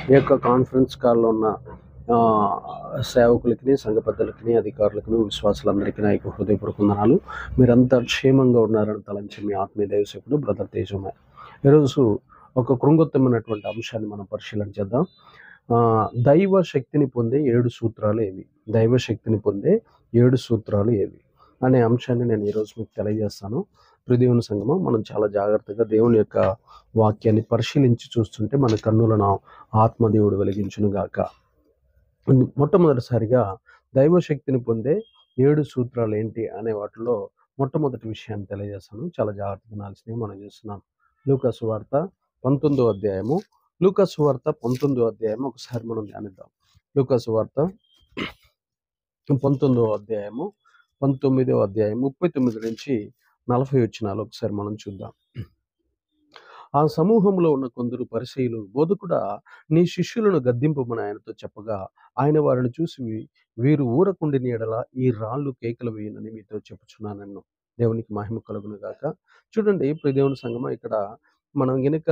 ఈ యొక్క కాన్ఫరెన్స్ కాల్లో ఉన్న ఆ, సేవకులకి సంఘ పెద్దలకి అధికారులకు విశ్వాసులందరికీ నా యొక్క హృదయపూర్వక వందనాలు మీరంతా క్షేమంగా ఉన్నారని తలంచి మీ ఆత్మీయ దైవసేకుడు బ్రదర్ తేజమయ్య ఈరోజు ఒక కృంగొత్తమైనటువంటి అంశాన్ని మనం పరిశీలన చేద్దాం ఆ, దైవ శక్తిని పొందే ఏడు సూత్రాలు ఏవి దైవ శక్తిని పొందే ఏడు సూత్రాలు ఏవి అనే అంశాన్ని నేను ఈరోజు మీకు తెలియజేస్తాను దేవుని సంగమం మనం చాలా జాగ్రత్తగా దేవుని యొక్క వాక్యాన్ని పరిశీలించి చూస్తుంటే మన కన్నులను ఆత్మదేవుడు వెలిగించును గాక మొట్టమొదటిసారిగా దైవశక్తిని పొందే ఏడు సూత్రాలు ఏంటి అనే వాటిలో మొట్టమొదటి విషయాన్ని తెలియజేస్తాను చాలా జాగ్రత్తగా నాల్సినవి మనం చూస్తున్నాం లూకాసు వార్త పంతొమ్మిదో అధ్యాయము లూకాసు వార్త పంతొమ్మిదో అధ్యాయం ఒకసారి మనం ధ్యానిద్దాం లూకాసు వార్త పంతొమ్మిదో అధ్యాయము పంతొమ్మిదో అధ్యాయం ముప్పై తొమ్మిది నుంచి నలభై వచ్చినాలు ఒకసారి మనం చూద్దాం ఆ సమూహంలో ఉన్న కొందరు పరిచయులు బోధకుడా నీ శిష్యులను గద్దింపమని ఆయనతో చెప్పగా ఆయన వారిని చూసి "వీ- వీరు ఊరకుండిని ఎడల ఈ రాళ్ళు కేకలు వేయనని మీతో చెప్పుచున్నానన్ను దేవునికి మహిమ కలుగును గాక చూడండి ఇప్పుడు దేవుని సంగమ ఇక్కడ మనం గనుక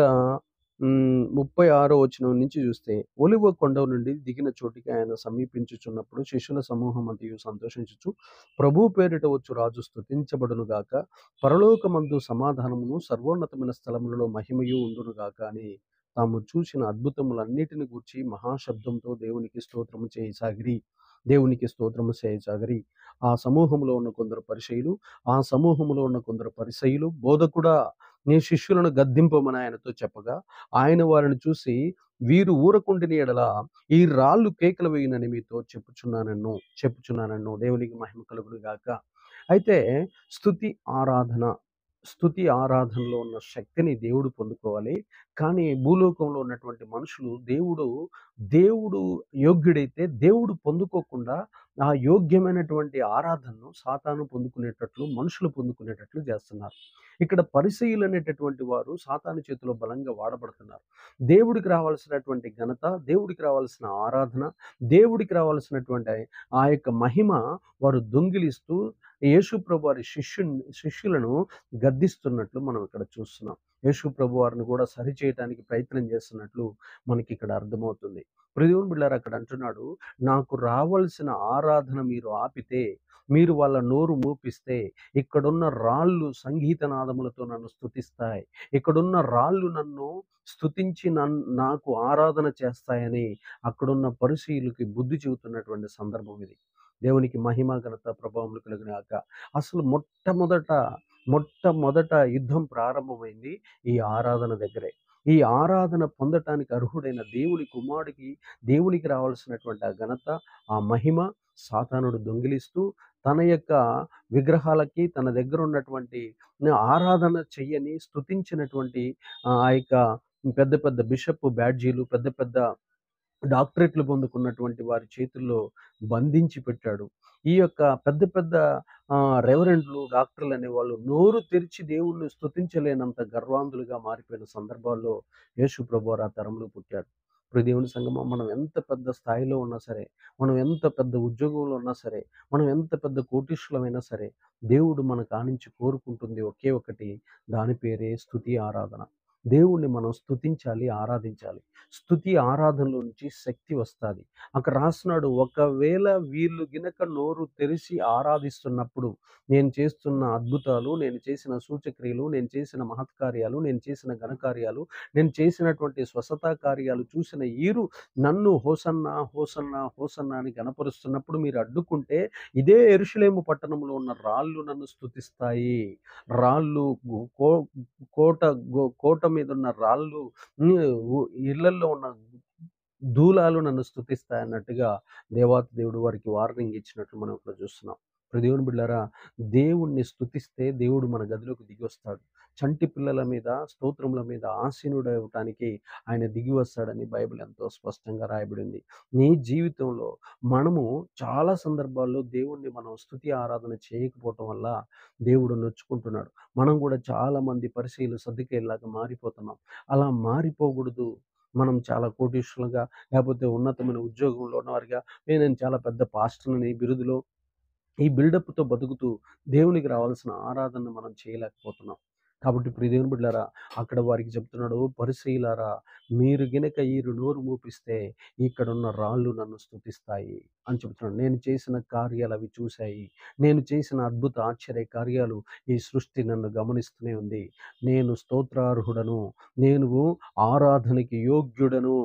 మ్, ముప్పై ఆరో వచనం నుంచి చూస్తే ఒలివ కొండ నుండి దిగిన చోటికి ఆయన సమీపించుచున్నప్పుడు శిష్యుల సమూహం అంతయు సంతోషించుచు ప్రభు పేరిట వచ్చు రాజు స్తుతించబడును గాక పరలోకమందు సమాధానమును సర్వోన్నతమైన స్థలములలో మహిమయు ఉండును గాక అని తాము చూసిన అద్భుతములన్నిటిని గూర్చి మహాశబ్దంతో దేవునికి స్తోత్రము చేయసాగిరి దేవునికి స్తోత్రము చేయసాగిరి ఆ సమూహంలో ఉన్న కొందరు పరిచయులు ఆ సమూహంలో ఉన్న కొందరు పరిసయులు బోధకుడా నీ శిష్యులను గద్దింపమని ఆయనతో చెప్పగా ఆయన వారిని చూసి వీరు ఊరకుండిని ఎడల ఈ రాళ్ళు కేకలు వేయనని మీతో చెప్పుచున్నానన్ను చెప్పుచున్నానన్ను దేవునికి మహిమ కలుగును గాక అయితే స్థుతి ఆరాధన స్థుతి ఆరాధనలో ఉన్న శక్తిని దేవుడు పొందుకోవాలి కానీ భూలోకంలో ఉన్నటువంటి మనుషులు దేవుడు దేవుడు యోగ్యుడైతే దేవుడు పొందుకోకుండా ఆ యోగ్యమైనటువంటి ఆరాధనను సాతాను పొందుకునేటట్లు మనుషులు పొందుకునేటట్లు చేస్తున్నారు ఇక్కడ పరిశీలు అనేటటువంటి వారు సాతాను చేతిలో బలంగా వాడబడుతున్నారు దేవుడికి రావాల్సినటువంటి ఘనత దేవుడికి రావాల్సిన ఆరాధన దేవుడికి రావాల్సినటువంటి ఆ యొక్క మహిమ వారు దొంగిలిస్తూ యేసు ప్రభు వారి శిష్యు శిష్యులను గద్దిస్తున్నట్లు మనం ఇక్కడ చూస్తున్నాం యేసు ప్రభు వారిని కూడా సరిచేయటానికి ప్రయత్నం చేస్తున్నట్లు మనకి ఇక్కడ అర్థమవుతుంది ప్రదేవుని బిళ్ళారు అక్కడ అంటున్నాడు నాకు రావాల్సిన ఆరాధన మీరు ఆపితే మీరు వాళ్ళ నోరు మూపిస్తే ఇక్కడున్న రాళ్ళు సంగీత నాదములతో నన్ను స్తుతిస్తాయి ఇక్కడున్న రాళ్ళు నన్ను స్తుతించి నన్ నాకు ఆరాధన చేస్తాయని అక్కడున్న పరిశీలకి బుద్ధి చెబుతున్నటువంటి సందర్భం ఇది దేవునికి మహిమ ఘనత ప్రభావములు కలిగినాక అసలు మొట్టమొదట మొట్టమొదట యుద్ధం ప్రారంభమైంది ఈ ఆరాధన దగ్గరే ఈ ఆరాధన పొందటానికి అర్హుడైన దేవుని కుమారుడికి దేవునికి రావాల్సినటువంటి ఆ ఘనత ఆ మహిమ సాతానుడు దొంగిలిస్తూ తన యొక్క విగ్రహాలకి తన దగ్గర ఉన్నటువంటి ఆరాధన చెయ్యని స్తుతించినటువంటి ఆ ఆ యొక్క పెద్ద పెద్ద బిషప్ బ్యాడ్జీలు పెద్ద పెద్ద డాక్టరేట్లు పొందుకున్నటువంటి వారి చేతుల్లో బంధించి పెట్టాడు ఈ యొక్క పెద్ద పెద్ద ఆ, రెవరెండ్లు డాక్టర్లు అనేవాళ్ళు నోరు తెరిచి దేవుణ్ణి స్తుతించలేనంత గర్వాంధులుగా మారిపోయిన సందర్భాల్లో యేసు ప్రభు వారు ఆ తరంలో పుట్టాడు ఇప్పుడు దేవుని సంగమం మనం ఎంత పెద్ద స్థాయిలో ఉన్నా సరే మనం ఎంత పెద్ద ఉద్యోగంలో ఉన్నా సరే మనం ఎంత పెద్ద కోటీశ్వరమైనా సరే దేవుడు మన కానించి కోరుకుంటుంది ఒకే ఒకటి దాని పేరే స్తుతి ఆరాధన దేవుణ్ణి మనం స్తుతించాలి ఆరాధించాలి స్తుతి ఆరాధనలో నుంచి శక్తి వస్తుంది అక్కడ రాస్తున్నాడు ఒకవేళ వీళ్ళు గినక నోరు తెరిచి ఆరాధిస్తున్నప్పుడు నేను చేస్తున్న అద్భుతాలు నేను చేసిన సూచక్రియలు నేను చేసిన మహత్కార్యాలు నేను చేసిన ఘనకార్యాలు నేను చేసినటువంటి స్వస్థతా కార్యాలు చూసిన ఈరు నన్ను హోసన్న హోసన్న హోసన్న అని గనపరుస్తున్నప్పుడు మీరు అడ్డుకుంటే ఇదే ఎరుషులేము పట్టణంలో ఉన్న రాళ్ళు నన్ను స్తుతిస్తాయి రాళ్ళు గు- కో కోట గో- కోట మీద ఉన్న రాళ్ళు ఉమ్, ఊ- ఇళ్లల్లో ఉన్న దూలాలు నన్ను స్తుతిస్తాయి అన్నట్టుగా దేవాతి దేవుడు వారికి వార్నింగ్ ఇచ్చినట్లు మనం ఇక్కడ చూస్తున్నాం ఇప్పుడు దేవుని బిడ్డారా దేవుణ్ణి స్తుతిస్తే దేవుడు మన గదిలోకి దిగి వస్తాడు చంటి పిల్లల మీద స్తోత్రముల మీద ఆసీనుడు అవ్వటానికి ఆయన దిగి వస్తాడని బైబిల్ ఎంతో స్పష్టంగా రాయబడింది నీ జీవితంలో మనము చాలా సందర్భాల్లో దేవుణ్ణి మనం స్తుతి ఆరాధన చేయకపోవటం వల్ల దేవుడు నొచ్చుకుంటున్నాడు మనం కూడా చాలా మంది పరిశీలు సర్దికేలాగా మారిపోతున్నాం అలా మారిపోకూడదు మనం చాలా కోటీశ్వరులుగా లేకపోతే ఉన్నతమైన ఉద్యోగంలో ఉన్నవారిగా "ఏ, నేను చాలా పెద్ద పాస్టర్ని బిరుదులో ఈ బిల్డప్తో బతుకుతూ దేవునికి రావాల్సిన ఆరాధన మనం చేయలేకపోతున్నాం కాబట్టి ప్రియ దేవుని బిడ్డారా అక్కడ వారికి చెప్తున్నాడు పరిశీలారా మీరు గినక ఈ నోరు మూపిస్తే ఇక్కడున్న రాళ్ళు నన్ను స్తుతిస్తాయి అని చెప్తున్నాడు నేను చేసిన కార్యాలు అవి చూశాయి నేను చేసిన అద్భుత ఆశ్చర్య కార్యాలు ఈ సృష్టి నన్ను గమనిస్తూనే ఉంది నేను స్తోత్రార్హుడను నేను ఆరాధనకి యోగ్యుడను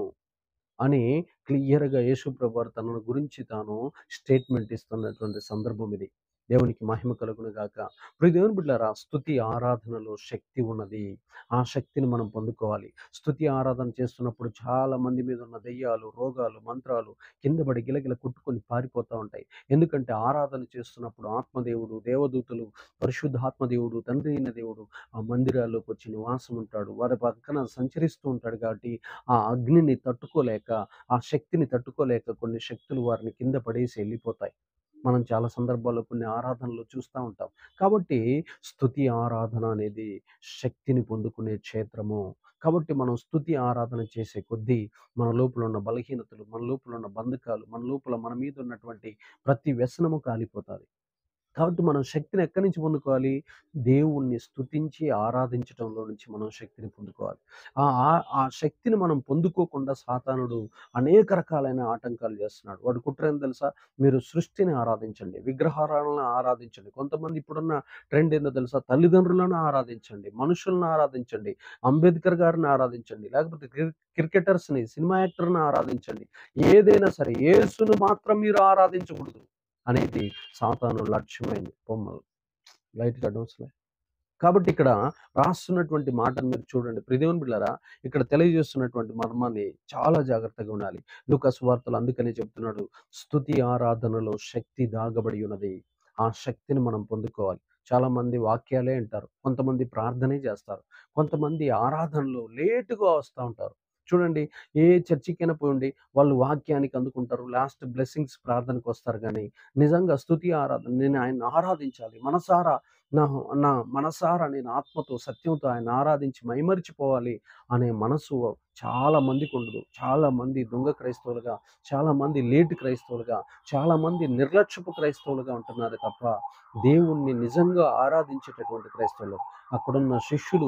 అని క్లియర్గా యేసుప్రభు వారు తన గురించి తాను స్టేట్మెంట్ ఇస్తున్నటువంటి సందర్భం ఇది దేవునికి మహిమ కలుగును గాక ఇప్పుడు దేవుని బిడ్డారా స్థుతి ఆరాధనలో శక్తి ఉన్నది ఆ శక్తిని మనం పొందుకోవాలి స్థుతి ఆరాధన చేస్తున్నప్పుడు చాలా మంది మీద ఉన్న దెయ్యాలు రోగాలు మంత్రాలు కింద పడి గిలగిల కుట్టుకొని పారిపోతూ ఉంటాయి ఎందుకంటే ఆరాధన చేస్తున్నప్పుడు ఆత్మదేవుడు దేవదూతలు పరిశుద్ధాత్మదేవుడు తండ్రి అయిన దేవుడు ఆ మందిరాల్లోకి వచ్చి నివాసం ఉంటాడు వారి పక్కన సంచరిస్తూ ఉంటాడు కాబట్టి ఆ అగ్నిని తట్టుకోలేక ఆ శక్తిని తట్టుకోలేక కొన్ని శక్తులు వారిని కింద పడేసి వెళ్ళిపోతాయి మనం చాలా సందర్భాల్లో కొన్ని ఆరాధనలు చూస్తూ ఉంటాం కాబట్టి స్థుతి ఆరాధన అనేది శక్తిని పొందుకునే క్షేత్రము కాబట్టి మనం స్థుతి ఆరాధన చేసే కొద్దీ మన లోపల ఉన్న బలహీనతలు మన లోపల ఉన్న బంధకాలు మన లోపల మన మీద ఉన్నటువంటి ప్రతి వ్యసనము కాలిపోతుంది కాబట్టి మనం శక్తిని ఎక్కడి నుంచి పొందుకోవాలి దేవుణ్ణి స్తుతించి ఆరాధించటంలో నుంచి మనం శక్తిని పొందుకోవాలి ఆ ఆ- ఆ శక్తిని మనం పొందుకోకుండా సాతానుడు అనేక రకాలైన ఆటంకాలు చేస్తున్నాడు వాడు కుట్ర ఏం తెలుసా మీరు సృష్టిని ఆరాధించండి విగ్రహారాలను ఆరాధించండి కొంతమంది ఇప్పుడున్న ట్రెండ్ ఏందో తెలుసా తల్లిదండ్రులను ఆరాధించండి మనుషులను ఆరాధించండి అంబేద్కర్ గారిని ఆరాధించండి లేకపోతే క్రి- క్రికెటర్స్ని సినిమా యాక్టర్ని ఆరాధించండి ఏదైనా సరే యేసును మాత్రం మీరు ఆరాధించకూడదు అనేది సాతాను లక్ష్యమైంది బొమ్మలు లైట్ కట్టవచ్చులే కాబట్టి ఇక్కడ రాస్తున్నటువంటి మాటను మీరు చూడండి ప్రిదేవన్ బిళ్ళరా ఇక్కడ తెలియజేస్తున్నటువంటి మర్మాన్ని చాలా జాగ్రత్తగా ఉండాలి లూకస్ వార్తలు అందుకనే చెప్తున్నాడు స్థుతి ఆరాధనలో శక్తి దాగబడి ఉన్నది ఆ శక్తిని మనం పొందుకోవాలి చాలా మంది వాక్యాలే అంటారు కొంతమంది ప్రార్థనే చేస్తారు కొంతమంది ఆరాధనలో లేటుగా వస్తూ ఉంటారు చూడండి ఏ చర్చికైనా పోయండి వాళ్ళు వాక్యానికి అందుకుంటారు లాస్ట్ బ్లెస్సింగ్స్ ప్రార్థనకు వస్తారు కానీ నిజంగా స్థుతి ఆరాధన నేను ఆయన ఆరాధించాలి మనసారా నా నా మనసారా నేను ఆత్మతో సత్యంతో ఆయన ఆరాధించి మైమరిచిపోవాలి అనే మనసు చాలా మందికి ఉండదు చాలా మంది దొంగ క్రైస్తవులుగా చాలా మంది లేటు క్రైస్తవులుగా చాలా మంది నిర్లక్ష్యపు క్రైస్తవులుగా ఉంటున్నారు తప్ప దేవుణ్ణి నిజంగా ఆరాధించేటటువంటి క్రైస్తవులు అక్కడున్న శిష్యులు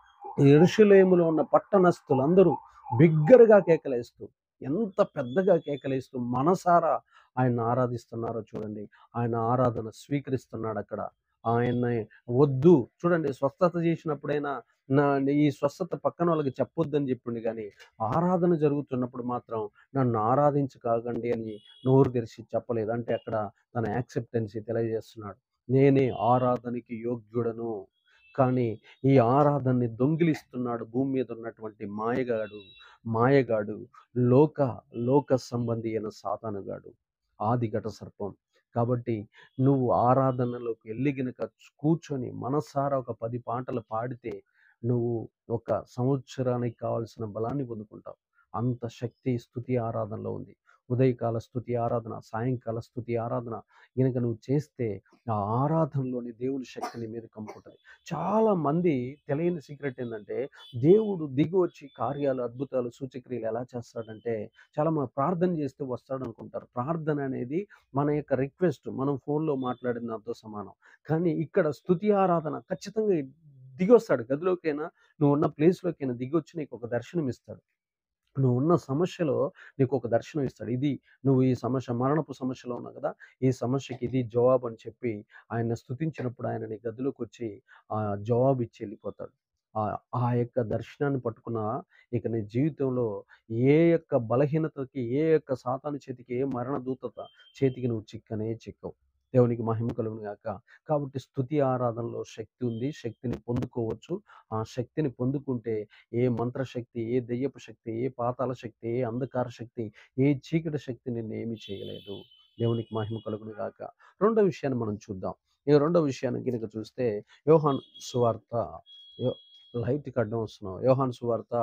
ఎరుషులేములో ఉన్న పట్టణస్థులందరూ బిగ్గరగా కేకలేస్తూ ఎంత పెద్దగా కేకలేస్తూ మనసారా ఆయన ఆరాధిస్తున్నారో చూడండి ఆయన ఆరాధన స్వీకరిస్తున్నాడు అక్కడ ఆయన వద్దు చూడండి స్వస్థత చేసినప్పుడైనా నా ఈ స్వస్థత పక్కన వాళ్ళకి చెప్పొద్దని చెప్పింది కానీ ఆరాధన జరుగుతున్నప్పుడు మాత్రం నన్ను ఆరాధించకాగండి అని నోరు తెరిచి చెప్పలేదు అంటే అక్కడ తన యాక్సెప్టెన్సీ తెలియజేస్తున్నాడు నేనే ఆరాధనకి యోగ్యుడను కానీ ఈ ఆరాధనని దొంగిలిస్తున్నాడు భూమి మీద ఉన్నటువంటి మాయగాడు మాయగాడు లోక లోక సంబంధి అయిన సాతానుగాడు ఆది ఘట సర్పం కాబట్టి నువ్వు ఆరాధనలోకి వెళ్ళి గనుక కూర్చొని మనసారా ఒక పది పాటలు పాడితే నువ్వు ఒక సంవత్సరానికి కావాల్సిన బలాన్ని పొందుకుంటావు అంత శక్తి స్థుతి ఆరాధనలో ఉంది ఉదయకాల స్థుతి ఆరాధన సాయంకాల స్థుతి ఆరాధన గనుక నువ్వు చేస్తే ఆ ఆరాధనలోని దేవుని శక్తిని మీద కంపుతుంది చాలా మంది తెలియని సీక్రెట్ ఏంటంటే దేవుడు దిగి వచ్చి కార్యాలు అద్భుతాలు సూచక్రియలు ఎలా చేస్తాడంటే చాలా మంది ప్రార్థన చేస్తే వస్తాడు అనుకుంటారు ప్రార్థన అనేది మన యొక్క రిక్వెస్ట్ మనం ఫోన్లో మాట్లాడిన దాంతో సమానం కానీ ఇక్కడ స్థుతి ఆరాధన ఖచ్చితంగా దిగి వస్తాడు గదిలోకైనా నువ్వు ఉన్న ప్లేస్లోకైనా దిగి వచ్చి నీకు ఒక దర్శనం ఇస్తాడు నువ్వు ఉన్న సమస్యలో నీకు ఒక దర్శనం ఇస్తాడు ఇది నువ్వు ఈ సమస్య మరణపు సమస్యలో ఉన్నావు కదా ఈ సమస్యకి ఇది జవాబు అని చెప్పి ఆయన స్థుతించినప్పుడు ఆయన నీ గదిలోకి వచ్చి ఆ జవాబు ఇచ్చి వెళ్ళిపోతాడు ఆ ఆ యొక్క దర్శనాన్ని పట్టుకున్న ఇక నీ జీవితంలో ఏ యొక్క బలహీనతకి ఏ యొక్క సాతాను చేతికి ఏ మరణ దూతత చేతికి నువ్వు చిక్కనే చిక్కవు దేవునికి మహిమ కలుగును గాక కాబట్టి స్థుతి ఆరాధనలో శక్తి ఉంది శక్తిని పొందుకోవచ్చు ఆ శక్తిని పొందుకుంటే ఏ మంత్రశక్తి ఏ దెయ్యపు శక్తి ఏ పాతాల శక్తి ఏ అంధకార శక్తి ఏ చీకటి శక్తి నిన్ను ఏమీ చేయలేదు దేవునికి మహిమ కలుగును గాక రెండో విషయాన్ని మనం చూద్దాం ఈ రెండో విషయాన్ని కనుక చూస్తే యోహాన్ సువార్త యో- లైట్ కడ్డం వస్తున్నాం యోహాన్ సువార్త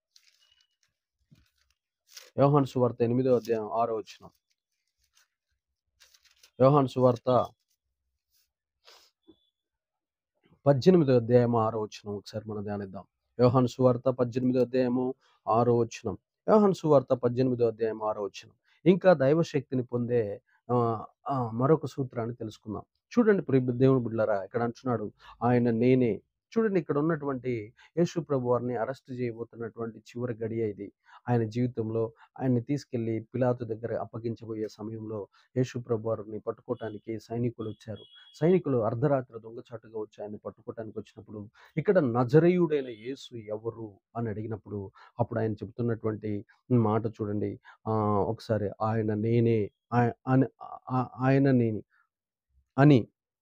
యోహాన్ సువార్త ఎనిమిదో అధ్యాయం ఆరో వచ్చిన యోహాన్ సువార్త పద్దెనిమిదో అధ్యాయం ఆరో వచ్చిన ఒకసారి మనం ధ్యానిద్దాం యోహాన్ సువార్త పద్దెనిమిదో అధ్యాయము ఆరో వచ్చినం యోహాన్ సువార్త పద్దెనిమిదో అధ్యాయం ఆరో వచ్చినం ఇంకా దైవశక్తిని పొందే ఆ, ఆ, మరొక సూత్రాన్ని తెలుసుకుందాం చూడండి ప్రియ దేవుని బిడ్డలారా ఇక్కడ అంటున్నాడు ఆయన నేనే చూడండి ఇక్కడ ఉన్నటువంటి యేసు ప్రభు వారిని అరెస్ట్ చేయబోతున్నటువంటి చివరి గడియ ఇది ఆయన జీవితంలో ఆయన్ని తీసుకెళ్లి పిలాతు దగ్గర అప్పగించబోయే సమయంలో యేసు ప్రభు వారిని పట్టుకోవటానికి సైనికులు వచ్చారు సైనికులు అర్ధరాత్రి దొంగచాటుగా వచ్చి ఆయన్ని పట్టుకోవటానికి వచ్చినప్పుడు ఇక్కడ నజరేయుడైన యేసు ఎవరు అని అడిగినప్పుడు అప్పుడు ఆయన చెబుతున్నటువంటి మాట చూడండి ఆ, ఒకసారి ఆయన నేనే ఆయ- ఆయన- ఆ- ఆయన నేనే అని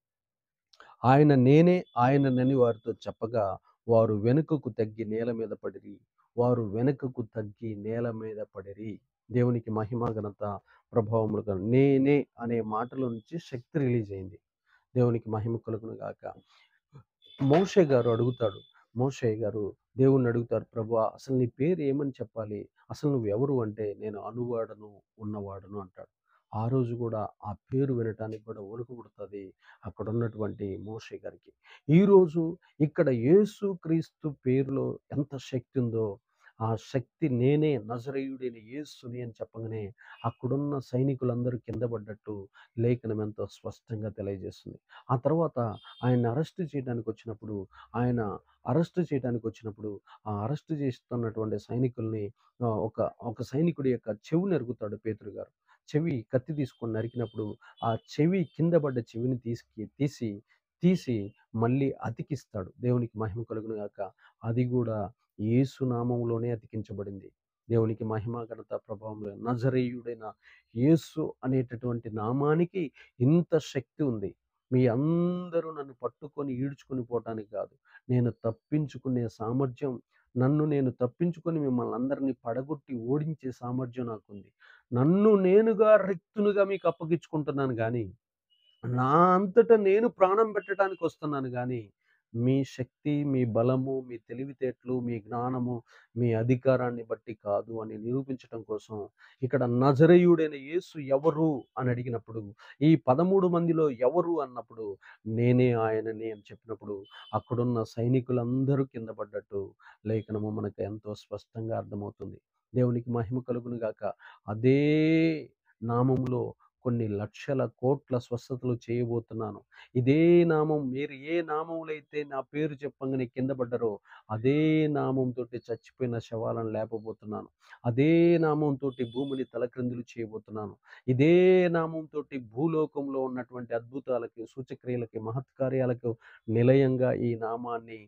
ఆయన నేనే ఆయననని వారితో చెప్పగా వారు వెనుకకు తగ్గి నేల మీద పడిరి వారు వెనుకకు తగ్గి నేల మీద పడిరి దేవునికి మహిమ ఘనత ప్రభావములు కలు- నేనే అనే మాటలో నుంచి శక్తి రిలీజ్ అయింది దేవునికి మహిమ కలుగును గాక మోషే గారు అడుగుతాడు మోషే గారు దేవుణ్ణి అడుగుతారు ప్రభు అసలు నీ పేరు ఏమని చెప్పాలి అసలు నువ్వు ఎవరు అంటే నేను అనువాడను ఉన్నవాడను అంటాడు ఆ రోజు కూడా ఆ పేరు వినటానికి కూడా వణుకు పుడుతుంది అక్కడ ఉన్నటువంటి మోషే గారికి ఈరోజు ఇక్కడ యేసు క్రీస్తు పేరులో ఎంత శక్తి ఉందో ఆ శక్తి నేనే నజరేయుడైన యేసుని అని చెప్పగానే అక్కడున్న సైనికులందరూ కింద పడ్డట్టు లేఖనం ఎంతో స్పష్టంగా తెలియజేస్తుంది ఆ తర్వాత ఆయన అరెస్ట్ చేయడానికి వచ్చినప్పుడు ఆయన అరెస్ట్ చేయడానికి వచ్చినప్పుడు ఆ అరెస్ట్ చేస్తున్నటువంటి సైనికుల్ని ఆ, ఒక ఒక సైనికుడి యొక్క చెవి నరుగుతాడు పేతురు గారు చెవి కత్తి తీసుకొని నరికినప్పుడు ఆ చెవి కింద పడ్డ చెవిని తీసుకి తీసి తీసి మళ్ళీ అతికిస్తాడు దేవునికి మహిమ కలుగును గాక అది కూడా యేసు నామంలోనే అతికించబడింది దేవునికి మహిమ ఘనత ప్రభావంలో నజరేయుడైన యేసు అనేటటువంటి నామానికి ఇంత శక్తి ఉంది మీ అందరూ నన్ను పట్టుకొని ఈడ్చుకొని పోవటానికి కాదు నేను తప్పించుకునే సామర్థ్యం నన్ను నేను తప్పించుకొని మిమ్మల్ని అందరినీ పడగొట్టి ఓడించే సామర్థ్యం నాకుంది నన్ను నేనుగా రిక్తునుగా మీకు అప్పగించుకుంటున్నాను కానీ నా అంతటా నేను ప్రాణం పెట్టడానికి వస్తున్నాను కానీ మీ శక్తి మీ బలము మీ తెలివితేటలు మీ జ్ఞానము మీ అధికారాన్ని బట్టి కాదు అని నిరూపించడం కోసం ఇక్కడ నజరేయుడైన యేసు ఎవరు అని అడిగినప్పుడు ఈ పదమూడు మందిలో ఎవరు అన్నప్పుడు నేనే ఆయనని అని చెప్పినప్పుడు అక్కడున్న సైనికులందరూ కింద పడ్డట్టు లేఖనము మనకు ఎంతో స్పష్టంగా అర్థమవుతుంది దేవునికి మహిమ కలుగును గాక అదే నామంలో కొన్ని లక్షల కోట్ల స్వస్థతలు చేయబోతున్నాను ఇదే నామం మీరు ఏ నామంలో అయితే నా పేరు చెప్పంగానే కింద పడ్డారో అదే నామంతో చచ్చిపోయిన శవాలను లేపబోతున్నాను అదే నామంతో భూమిని తలక్రిందులు చేయబోతున్నాను ఇదే నామంతో భూలోకంలో ఉన్నటువంటి అద్భుతాలకి సూచక్రియలకి మహత్కార్యాలకు నిలయంగా ఈ నామాన్ని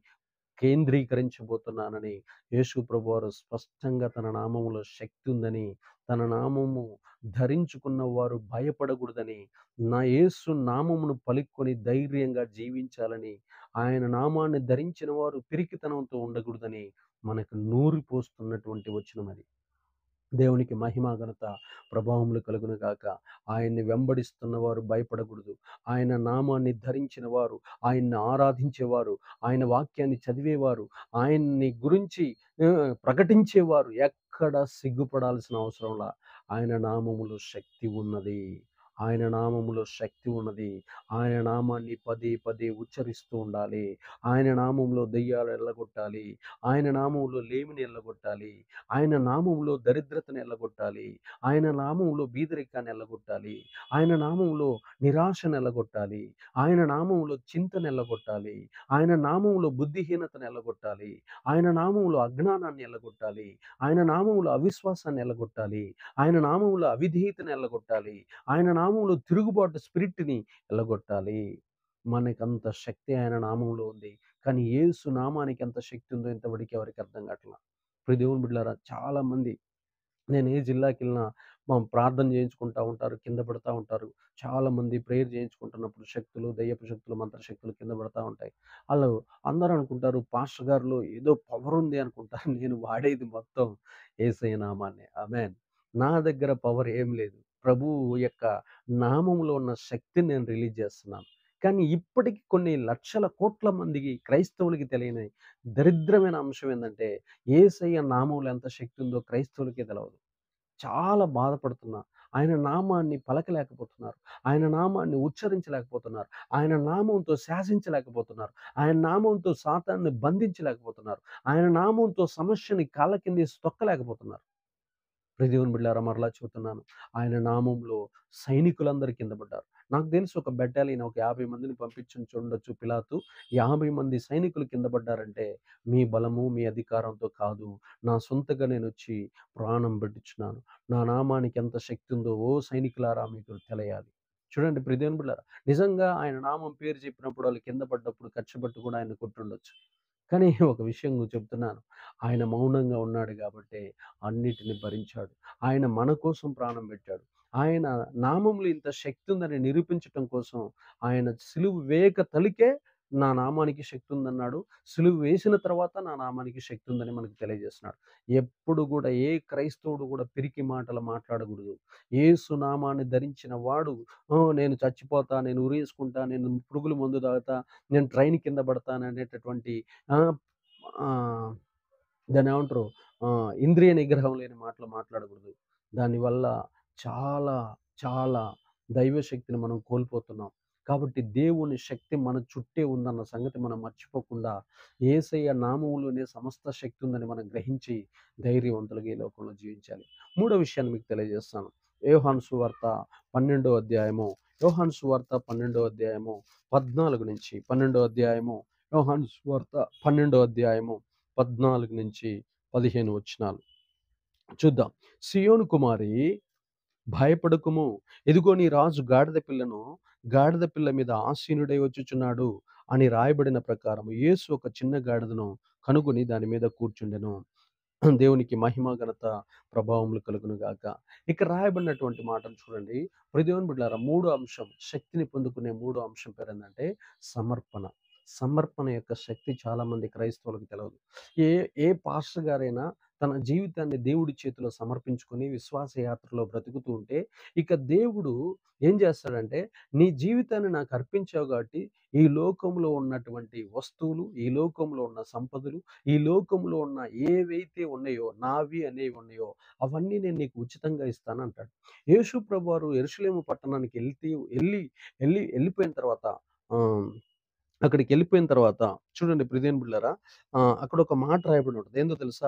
కేంద్రీకరించబోతున్నానని యేసు ప్రభు వారు స్పష్టంగా తన నామములో శక్తి ఉందని తన నామము ధరించుకున్న వారు భయపడకూడదని నా యేసు నామమును పలుకొని ధైర్యంగా జీవించాలని ఆయన నామాన్ని ధరించిన వారు పిరికితనంతో ఉండకూడదని మనకు నూరి పోస్తున్నటువంటి వచనం అది దేవునికి మహిమ ఘనత ప్రభావములు కలుగును గాక ఆయన్ని వెంబడిస్తున్న వారు భయపడకూడదు ఆయన నామాన్ని ధరించిన వారు ఆయన్ని ఆరాధించేవారు ఆయన వాక్యాన్ని చదివేవారు ఆయన్ని గురించి ఆ, ప్రకటించేవారు ఎక్కడ సిగ్గుపడాల్సిన అవసరంలా ఆయన నామములో శక్తి ఉన్నది ఆయన నామములో శక్తి ఉన్నది ఆయన నామాన్ని పదే పదే ఉచ్చరిస్తూ ఉండాలి ఆయన నామంలో దెయ్యాలు ఎల్లగొట్టాలి ఆయన నామంలో లేమిని ఎల్లగొట్టాలి ఆయన నామంలో దరిద్రతను ఎల్లగొట్టాలి ఆయన నామంలో బీదరికాన్ని ఎల్లగొట్టాలి ఆయన నామంలో నిరాశను ఎల్లగొట్టాలి ఆయన నామంలో చింతను ఎల్లగొట్టాలి ఆయన నామంలో బుద్ధిహీనతను ఎల్లగొట్టాలి ఆయన నామంలో అజ్ఞానాన్ని ఎల్లగొట్టాలి ఆయన నామంలో అవిశ్వాసాన్ని ఎల్లగొట్టాలి ఆయన నామంలో అవిధేయతను ఎల్లగొట్టాలి ఆయన నామంలో తిరుగుబాటు స్పిరిట్ని ఎల్లగొట్టాలి మనకంత శక్తి ఆయన నామంలో ఉంది కానీ యేసు నామానికి ఎంత శక్తి ఉందో ఇంతవరకు ఎవరికి అర్థం కావట్లా ఇప్పుడు దేవుని బిడ్డారా చాలా మంది నేను ఏ జిల్లాకి వెళ్ళినా మా ప్రార్థన చేయించుకుంటా ఉంటారు కింద పడతా ఉంటారు చాలా మంది ప్రేయర్ చేయించుకుంటున్నప్పుడు శక్తులు దయ్యపు శక్తులు మంత్రశక్తులు కింద పడతా ఉంటాయి వాళ్ళు అందరూ అనుకుంటారు పాస్టర్ గారిలో ఏదో పవర్ ఉంది అనుకుంటారు నేను వాడేది మొత్తం ఏసై నామాన్ని ఆమెన్ నా దగ్గర పవర్ ఏం లేదు ప్రభువు యొక్క నామంలో ఉన్న శక్తిని నేను రిలీజ్ చేస్తున్నాను కానీ ఇప్పటికి కొన్ని లక్షల కోట్ల మందికి క్రైస్తవులకి తెలియని దరిద్రమైన అంశం ఏంటంటే ఏసయ్య నామంలో ఎంత శక్తి ఉందో క్రైస్తవులకి తెలవదు చాలా బాధపడుతున్నా ఆయన నామాన్ని పలకలేకపోతున్నారు ఆయన నామాన్ని ఉచ్చరించలేకపోతున్నారు ఆయన నామంతో శాసించలేకపోతున్నారు ఆయన నామంతో సాతాన్ని బంధించలేకపోతున్నారు ఆయన నామంతో సమస్యని కాళ్ళ కింద తొక్కలేకపోతున్నారు ప్రతివుని బిడ్డారా మరలా చెబుతున్నాను ఆయన నామంలో సైనికులందరూ కింద పడ్డారు నాకు తెలుసు ఒక బెటాలియన్ ఒక యాభై మందిని పంపించుని చూడొచ్చు పిలాతు యాభై మంది సైనికులు కింద పడ్డారంటే మీ బలము మీ అధికారంతో కాదు నా సొంతగా నేను వచ్చి ప్రాణం పెట్టించున్నాను నా నామానికి ఎంత శక్తి ఉందో ఓ సైనికులారా మీకు తెలియాలి చూడండి ప్రదేవన్ బిళ్ళారా నిజంగా ఆయన నామం పేరు చెప్పినప్పుడు వాళ్ళు కింద పడ్డప్పుడు కచ్చబట్టు కూడా ఆయన కొట్టుండొచ్చు కానీ ఒక విషయం చెప్తున్నాను ఆయన మౌనంగా ఉన్నాడు కాబట్టి అన్నిటిని భరించాడు ఆయన మన కోసం ప్రాణం పెట్టాడు ఆయన నామంలో ఇంత శక్తి ఉందని నిరూపించటం కోసం ఆయన సిలువు వేయక తలికే నా నామానికి శక్తి ఉందన్నాడు సిలువు వేసిన తర్వాత నా నామానికి శక్తి ఉందని మనకు తెలియజేస్తున్నాడు ఎప్పుడు కూడా ఏ క్రైస్తవుడు కూడా పిరికి మాటలు మాట్లాడకూడదు ఏసు నామాన్ని ధరించిన వాడు "ఓ, నేను చచ్చిపోతా నేను ఉరేసుకుంటా నేను పురుగుల మందు తాగుతా నేను ట్రైన్ కింద పడతాను అనేటటువంటి ఆ, ఆ, దాన్ని ఏమంటారు ఆ, ఇంద్రియ నిగ్రహం లేని మాటలు మాట్లాడకూడదు దానివల్ల చాలా చాలా దైవ శక్తిని మనం కోల్పోతున్నాం కాబట్టి దేవుని శక్తి మన చుట్టే ఉందన్న సంగతి మనం మర్చిపోకుండా ఏసయ్య నామములోనే సమస్త శక్తి ఉందని మనం గ్రహించి ధైర్యవంతులుగా ఈ లోకంలో జీవించాలి మూడో విషయాన్ని మీకు తెలియజేస్తాను యోహాను సువార్త పన్నెండో అధ్యాయము యోహాను సువార్త పన్నెండో అధ్యాయము పద్నాలుగు నుంచి పన్నెండో అధ్యాయము యోహాను సువార్త పన్నెండో అధ్యాయము పద్నాలుగు నుంచి పదిహేను వచనాలు చూద్దాం సియోను కుమారి భయపడకుము ఎదుగో నీ రాజు గాడిద పిల్లను గాడిద పిల్ల మీద ఆసీనుడై వచ్చుచున్నాడు అని రాయబడిన ప్రకారం యేసు ఒక చిన్న గాడిదను కనుగొని దాని మీద కూర్చుండెను దేవునికి మహిమ ఘనత ప్రభావములు కలుగును గాక ఇక రాయబడినటువంటి మాటలు చూడండి ప్రదేవన్ బిడ్డారా మూడో అంశం శక్తిని పొందుకునే మూడో అంశం పేరు ఏంటంటే సమర్పణ సమర్పణ యొక్క శక్తి చాలా మంది క్రైస్తవులకు తెలియదు ఏ ఏ పాస్టర్ గారైనా తన జీవితాన్ని దేవుడి చేతిలో సమర్పించుకొని విశ్వాస యాత్రలో బ్రతుకుతూ ఉంటే ఇక దేవుడు ఏం చేస్తాడంటే నీ జీవితాన్ని నాకు అర్పించావు కాబట్టి ఈ లోకంలో ఉన్నటువంటి వస్తువులు ఈ లోకంలో ఉన్న సంపదలు ఈ లోకంలో ఉన్న ఏవైతే ఉన్నాయో నావి అనేవి ఉన్నాయో అవన్నీ నేను నీకు ఉచితంగా ఇస్తాను అంటాడు యేసు ప్రభు వారు ఎరుసలేము పట్టణానికి వెళ్తే వెళ్ళి వెళ్ళి వెళ్ళిపోయిన తర్వాత ఆ, అక్కడికి వెళ్ళిపోయిన తర్వాత చూడండి ప్రిదేన్ బిళ్ళారా అక్కడ ఒక మాట రాయబడి ఉంటుంది ఏందో తెలుసా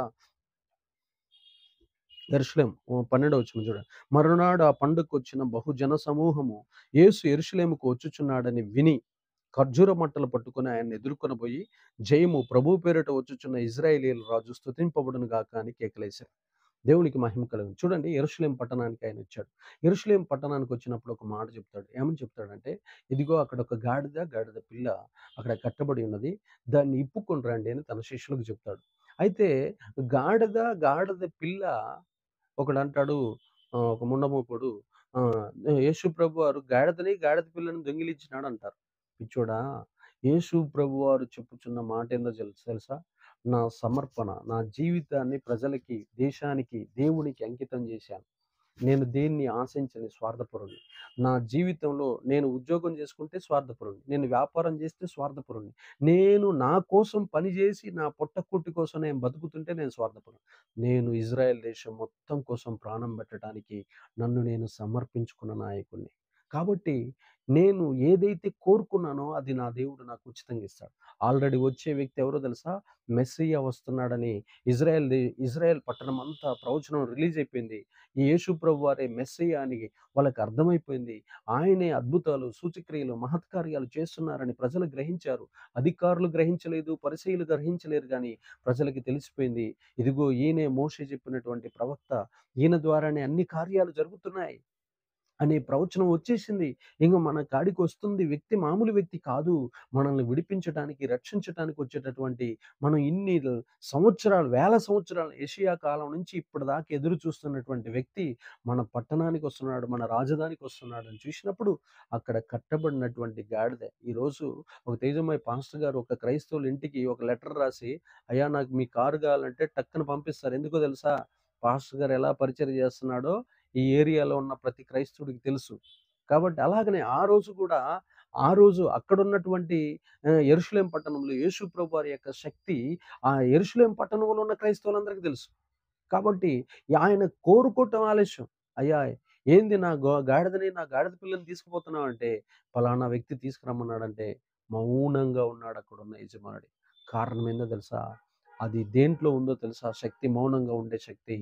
ఎరుషలేం పన్నెండవ వచ్చిన చూడండి మరునాడు ఆ పండుగకు వచ్చిన బహుజన సమూహము యేసు ఎరుషలేముకు వచ్చుచున్నాడని విని ఖర్జూర మట్టలు పట్టుకొని ఆయన ఎదుర్కొని పోయి జయము ప్రభు పేరిట వచ్చుచున్న ఇజ్రాయేలీల రాజు స్తుతింపబడును గాక అని కేకలేశారు దేవునికి మహిమ కలుగును చూడండి ఎరుషలేం పట్టణానికి ఆయన వచ్చాడు ఎరుషలేం పట్టణానికి వచ్చినప్పుడు ఒక మాట చెప్తాడు ఏమని చెప్తాడంటే ఇదిగో అక్కడ ఒక గాడిద గాడిద పిల్ల అక్కడ కట్టబడి ఉన్నది దాన్ని ఇప్పుకొని రండి అని తన శిష్యులకు చెప్తాడు అయితే గాడిద గాడిద పిల్ల ఒకడు అంటాడు ఆ, ఒక ముండమోపుడు ఆ, యేసు ప్రభు వారు గాడిదని గాడిద పిల్లని దొంగిలించినాడు అంటారు పిచ్చోడా యేసు ప్రభు వారు చెప్పుచున్న మాట ఏందో తెలుసు తెలుసా నా సమర్పణ నా జీవితాన్ని ప్రజలకి దేశానికి దేవునికి అంకితం చేశాను నేను దేన్ని ఆశించని స్వార్థపరుని నా జీవితంలో నేను ఉద్యోగం చేసుకుంటే స్వార్థపరుని నేను వ్యాపారం చేస్తే స్వార్థపరుని నేను నా కోసం పనిచేసి నా పొట్టకుట్టి కోసం నేను బతుకుతుంటే నేను స్వార్థపరుని నేను ఇజ్రాయెల్ దేశం మొత్తం కోసం ప్రాణం పెట్టడానికి నన్ను నేను సమర్పించుకున్న నాయకుడిని కాబట్టి నేను ఏదైతే కోరుకున్నానో అది నా దేవుడు నాకు ఉచితంగా ఇస్తాడు ఆల్రెడీ వచ్చే వ్యక్తి ఎవరో తెలుసా మెస్సియా వస్తున్నాడని ఇజ్రాయెల్ దే- ఇజ్రాయెల్ పట్టణం అంతా ప్రవచనం రిలీజ్ అయిపోయింది ఈ యేసు ప్రభు వారే మెస్సియా అని వాళ్ళకి అర్థమైపోయింది ఆయనే అద్భుతాలు సూచక్రియలు మహత్కార్యాలు చేస్తున్నారని ప్రజలు గ్రహించారు అధికారులు గ్రహించలేదు పరిచయులు గ్రహించలేరు కానీ ప్రజలకి తెలిసిపోయింది ఇదిగో ఈయనే మోషే చెప్పినటువంటి ప్రవక్త ఈయన ద్వారానే అన్ని కార్యాలు జరుగుతున్నాయి అనే ప్రవచనం వచ్చేసింది ఇంకా మన కాడికి వస్తుంది వ్యక్తి మామూలు వ్యక్తి కాదు మనల్ని విడిపించడానికి రక్షించడానికి వచ్చేటటువంటి మనం ఇన్ని ల- సంవత్సరాలు వేల సంవత్సరాలు ఏషియా కాలం నుంచి ఇప్పటిదాకా ఎదురు చూస్తున్నటువంటి వ్యక్తి మన పట్టణానికి వస్తున్నాడు మన రాజధానికి వస్తున్నాడు అని చూసినప్పుడు అక్కడ కట్టబడినటువంటి గాడిద ఈరోజు ఒక తేజమయ్య పాస్టర్ గారు ఒక క్రైస్తవుల ఇంటికి ఒక లెటర్ రాసి అయ్యా నాకు మీ కారు కావాలంటే టక్కున పంపిస్తారు ఎందుకో తెలుసా పాస్టర్ గారు ఎలా పరిచయం చేస్తున్నాడో ఈ ఏరియాలో ఉన్న ప్రతి క్రైస్తవుడికి తెలుసు కాబట్టి అలాగనే ఆ రోజు కూడా ఆ రోజు అక్కడ ఉన్నటువంటి ఆ, యెరూషలేం పట్టణంలో యేసు ప్రభు వారి యొక్క శక్తి ఆ ఎరుషులేం పట్టణంలో ఉన్న క్రైస్తవులందరికీ తెలుసు కాబట్టి ఆయన కోరుకోవటం ఆలస్యం అయ్యా ఏంది నా గో గాడిదని నా గాడిద పిల్లని తీసుకుపోతున్నావు అంటే ఫలానా వ్యక్తి తీసుకురమ్మన్నాడంటే మౌనంగా ఉన్నాడు అక్కడ ఉన్న యజమానుడి కారణం ఏందో తెలుసా అది దేంట్లో ఉందో తెలుసా శక్తి మౌనంగా ఉండే శక్తి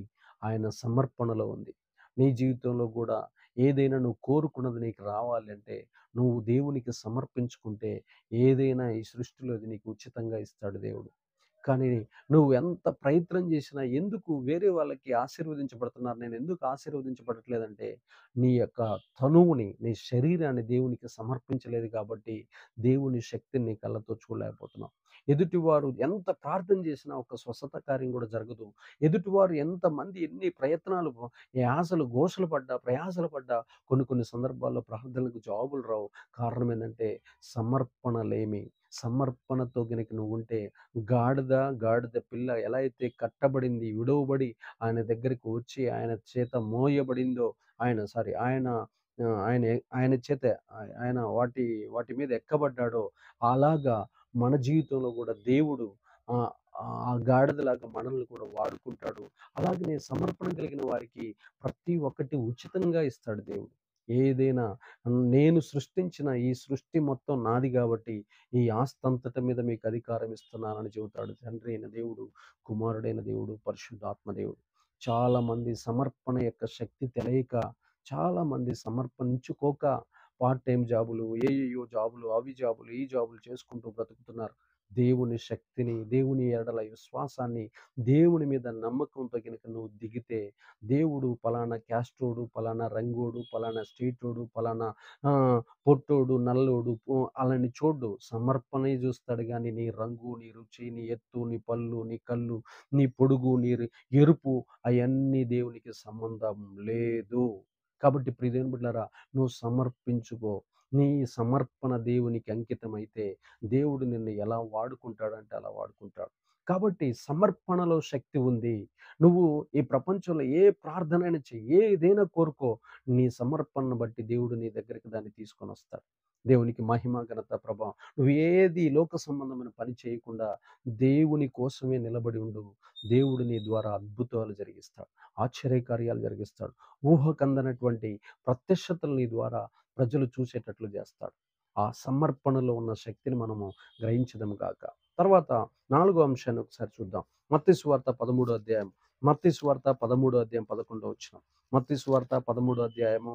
ఆయన సమర్పణలో ఉంది నీ జీవితంలో కూడా ఏదైనా నువ్వు కోరుకున్నది నీకు రావాలి అంటే నువ్వు దేవునికి సమర్పించుకుంటే ఏదైనా ఈ సృష్టిలో అది నీకు ఉచితంగా ఇస్తాడు దేవుడు కానీ నువ్వు ఎంత ప్రయత్నం చేసినా ఎందుకు వేరే వాళ్ళకి ఆశీర్వదించబడుతున్నారు నేను ఎందుకు ఆశీర్వదించబడట్లేదంటే నీ యొక్క తనువుని నీ శరీరాన్ని దేవునికి సమర్పించలేదు కాబట్టి దేవుని శక్తిని నీ కళ్ళతో చూడలేకపోతున్నావు ఎదుటివారు ఎంత ప్రార్థన చేసినా ఒక స్వస్థత కార్యం కూడా జరగదు ఎదుటివారు ఎంతమంది ఎన్ని ప్రయత్నాలు యాసలు ఘోషలు పడ్డా ప్రయాసలు పడ్డా కొన్ని కొన్ని సందర్భాల్లో ప్రార్థనలకు జవాబులు రావు కారణం ఏంటంటే సమర్పణ లేమి సమర్పణతో గనుక నువ్వు ఉంటే గాడిద గాడిద పిల్ల ఎలా అయితే కట్టబడింది విడవబడి ఆయన దగ్గరికి వచ్చి ఆయన చేత మోయబడిందో ఆయన సారీ ఆయన ఆ, ఆయన ఆయన చేత ఆయ- ఆయన వాటి వాటి మీద ఎక్కబడ్డాడో అలాగా మన జీవితంలో కూడా దేవుడు ఆ ఆ గాడిదలాగా మనల్ని కూడా వాడుకుంటాడు అలాగనే సమర్పణ కలిగిన వారికి ప్రతి ఒక్కటి ఉచితంగా ఇస్తాడు దేవుడు ఏదైనా నేను సృష్టించిన ఈ సృష్టి మొత్తం నాది కాబట్టి ఈ ఆస్తి అంతటి మీద మీకు అధికారం ఇస్తున్నానని చెబుతాడు తండ్రి అయిన దేవుడు కుమారుడైన దేవుడు పరిశుద్ధాత్మ దేవుడు చాలా మంది సమర్పణ యొక్క శక్తి తెలియక చాలా మంది సమర్పించుకోక పార్ట్ టైం జాబులు ఏయో జాబులు అవి జాబులు ఈ జాబులు చేసుకుంటూ బ్రతుకుతున్నారు దేవుని శక్తిని దేవుని ఎడల విశ్వాసాన్ని దేవుని మీద నమ్మకంతో కనుక నువ్వు దిగితే దేవుడు పలానా క్యాస్ట్రోడు పలానా రంగోడు పలానా స్టేటోడు పలానా ఆ, పొట్టోడు నల్లోడు పో- అలాని చూడు సమర్పణ చూస్తాడు కానీ నీ రంగు నీ రుచి నీ ఎత్తు నీ పళ్ళు నీ కళ్ళు నీ పొడుగు నీ రి- ఎరుపు అవన్నీ దేవునికి సంబంధం లేదు కాబట్టి ప్రియదేవుని బిడ్డలారా నువ్వు సమర్పించుకో నీ సమర్పణ దేవునికి అంకితం అయితే దేవుడు నిన్ను ఎలా వాడుకుంటాడంటే అలా వాడుకుంటాడు కాబట్టి సమర్పణలో శక్తి ఉంది నువ్వు ఈ ప్రపంచంలో ఏ ప్రార్థన అయినా చెయ్యి ఏదైనా కోరుకో నీ సమర్పణను బట్టి దేవుడు నీ దగ్గరికి దాన్ని తీసుకొని వస్తాడు దేవునికి మహిమ ఘనత ప్రభావం నువ్వు ఏది లోక సంబంధమైన పని చేయకుండా దేవుని కోసమే నిలబడి ఉండు దేవుడు నీ ద్వారా అద్భుతాలు జరిగిస్తాడు ఆశ్చర్యకార్యాలు జరిగిస్తాడు ఊహకందనటువంటి ప్రత్యక్షతలు నీ ద్వారా ప్రజలు చూసేటట్లు చేస్తాడు ఆ సమర్పణలో ఉన్న శక్తిని మనము గ్రహించదము గాక తర్వాత నాలుగో అంశాన్ని ఒకసారి చూద్దాం మత్తి సువార్త పదమూడో అధ్యాయం మత్తి సువార్త పదమూడో అధ్యాయం పదకొండో వచ్చిన మత్తి సువార్త పదమూడో అధ్యాయము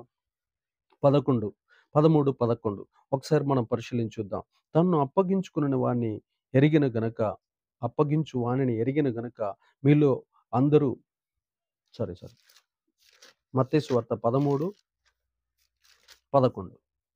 పదకొండు పదమూడు పదకొండు ఒకసారి మనం పరిశీలించుద్దాం తన్ను అప్పగించుకుని వాణ్ణి ఎరిగిన గనక అప్పగించు వాణిని ఎరిగిన గనక మీలో అందరూ సారీ సారీ మత్తయి వార్త పదమూడు పదకొండు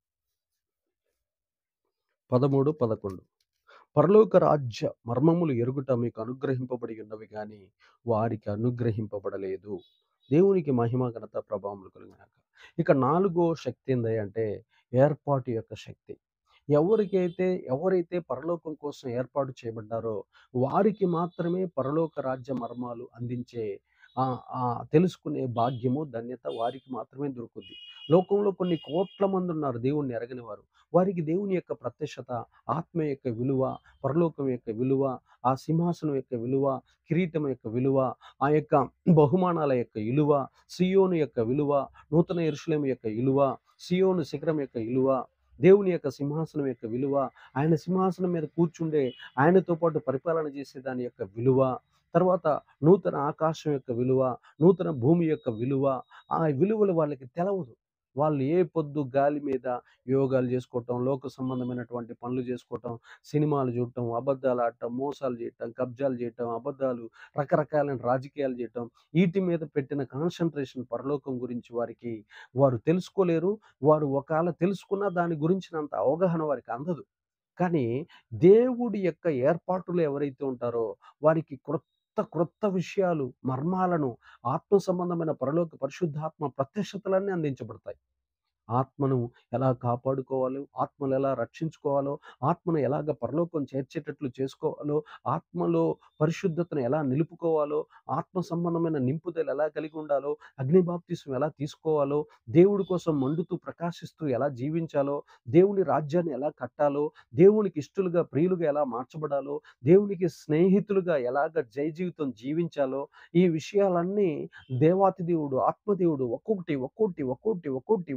పదమూడు పదకొండు పరలోక రాజ్య మర్మములు ఎరుగుట మీకు అనుగ్రహింపబడి ఉన్నవి కానీ వారికి అనుగ్రహింపబడలేదు దేవునికి మహిమ ఘనత ప్రభావములు కలిగినాక ఇక నాలుగో శక్తి ఏంది అంటే ఏర్పాటు యొక్క శక్తి ఎవరికైతే ఎవరైతే పరలోకం కోసం ఏర్పాటు చేయబడ్డారో వారికి మాత్రమే పరలోక రాజ్య మర్మాలు అందించే ఆ ఆ తెలుసుకునే భాగ్యము ధన్యత వారికి మాత్రమే దొరుకుద్ది లోకంలో కొన్ని కోట్ల మంది ఉన్నారు దేవుణ్ణి ఎరగని వారు వారికి దేవుని యొక్క ప్రత్యక్షత ఆత్మ యొక్క విలువ పరలోకం యొక్క విలువ ఆ సింహాసనం యొక్క విలువ కిరీటం యొక్క విలువ ఆ యొక్క బహుమానాల యొక్క విలువ సియోను యొక్క విలువ నూతన ఎరుషులేం యొక్క విలువ సియోను శిఖరం యొక్క విలువ దేవుని యొక్క సింహాసనం యొక్క విలువ ఆయన సింహాసనం మీద కూర్చుండే ఆయనతో పాటు పరిపాలన చేసే దాని యొక్క విలువ తర్వాత నూతన ఆకాశం యొక్క విలువ నూతన భూమి యొక్క విలువ ఆ విలువలు వాళ్ళకి తెలవదు వాళ్ళు ఏ పొద్దు గాలి మీద యోగాలు చేసుకోవటం లోక సంబంధమైనటువంటి పనులు చేసుకోవటం సినిమాలు చూడటం అబద్ధాలు ఆడటం మోసాలు చేయటం కబ్జాలు చేయటం అబద్ధాలు రకరకాలైన రాజకీయాలు చేయటం వీటి మీద పెట్టిన కాన్సన్ట్రేషన్ పరలోకం గురించి వారికి వారు తెలుసుకోలేరు వారు ఒకవేళ తెలుసుకున్న దాని గురించినంత అవగాహన వారికి అందదు కానీ దేవుడి యొక్క ఏర్పాటులో ఎవరైతే ఉంటారో వారికి క్రొత్త క్రొత్త విషయాలు మర్మాలను ఆత్మ సంబంధమైన పరలోక పరిశుద్ధాత్మ ప్రత్యక్షతలన్నీ అందించబడతాయి ఆత్మను ఎలా కాపాడుకోవాలో ఆత్మను ఎలా రక్షించుకోవాలో ఆత్మను ఎలాగ పరలోకం చేర్చేటట్లు చేసుకోవాలో ఆత్మలో పరిశుద్ధతను ఎలా నిలుపుకోవాలో ఆత్మ సంబంధమైన నింపుదల ఎలా కలిగి ఉండాలో అగ్నిబాప్తిసం ఎలా తీసుకోవాలో దేవుడి కోసం మండుతూ ప్రకాశిస్తూ ఎలా జీవించాలో దేవుని రాజ్యాన్ని ఎలా కట్టాలో దేవునికి ఇష్టలుగా ప్రియులుగా ఎలా మార్చబడాలో దేవునికి స్నేహితులుగా ఎలాగ జయ జీవితం జీవించాలో ఈ విషయాలన్నీ దేవాతి దేవుడు ఆత్మదేవుడు ఒక్కొక్కటి ఒక్కొక్కటి ఒక్కొక్కటి ఒక్కొక్కటి ఒక్కొక్కటి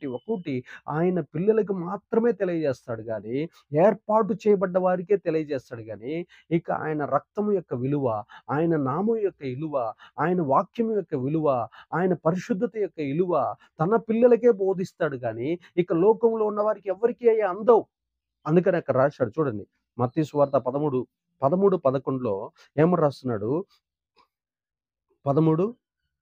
ఒక్కోటి ఆయన పిల్లలకు మాత్రమే తెలియజేస్తాడు గానీ, ఏర్పాటు చేయబడ్డ వారికే తెలియజేస్తాడు గానీ, ఇక ఆయన రక్తము యొక్క విలువ, ఆయన నామం యొక్క ఇలువ, ఆయన వాక్యం యొక్క విలువ, ఆయన పరిశుద్ధత యొక్క ఇలువ తన పిల్లలకే బోధిస్తాడు గానీ, ఇక లోకంలో ఉన్న వారికి ఎవ్వరికీ అయి అందవు. అందుకని అక్కడ రాశాడు చూడండి. మత్తయి సువార్త 13, 13, 11లో ఏమని రాస్తున్నాడు? 13,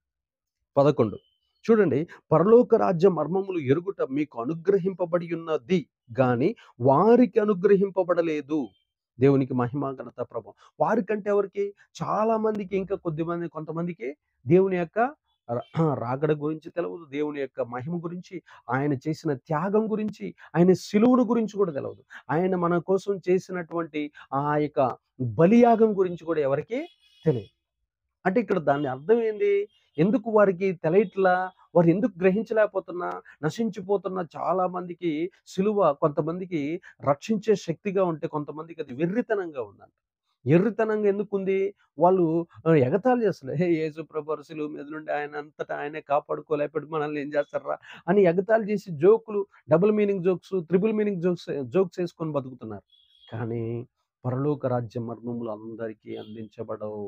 11 చూడండి. పరలోక రాజ్య మర్మములు ఎరుగుట మీకు అనుగ్రహింపబడి ఉన్నది గాని, వారికి అనుగ్రహింపబడలేదు. దేవునికి మహిమ, ఘనత, ప్రభావం. వారికంటే ఎవరికి? చాలా మందికి ఇంకా కొద్దిమంది కొంతమందికి దేవుని యొక్క ర రాకడ గురించి తెలవదు. దేవుని యొక్క మహిమ గురించి, ఆయన చేసిన త్యాగం గురించి, ఆయన సిలువను గురించి కూడా తెలవదు. ఆయన మన కోసం చేసినటువంటి ఆ యొక్క బలియాగం గురించి కూడా ఎవరికీ తెలియదు. అంటే ఇక్కడ దాని అర్థం ఏంది? ఎందుకు వారికి తెలియట్లా? వారు ఎందుకు గ్రహించలేకపోతున్నా? నశించిపోతున్న చాలా మందికి సిలువ కొంతమందికి రక్షించే శక్తిగా ఉంటే, కొంతమందికి అది వెర్రితనంగా ఉందంట. ఎర్రితనంగా ఎందుకుంది? వాళ్ళు ఆహ్, ఎగతాళి చేస్తున్నారు. "హే! యేసు ప్రభువారు సిలువ మీద నుండి ఆయన అంతటా ఆయనే కాపాడుకోలేకపోయాడు. మనల్ని ఏం చేస్తార్రా" అని ఎగతాళి చేసి జోకులు, double meaning jokes, triple meaning jokes jokes ఏసుకొని బతుకుతున్నారు. కానీ పరలోక రాజ్య మర్మములు అందరికీ అందించబడవు.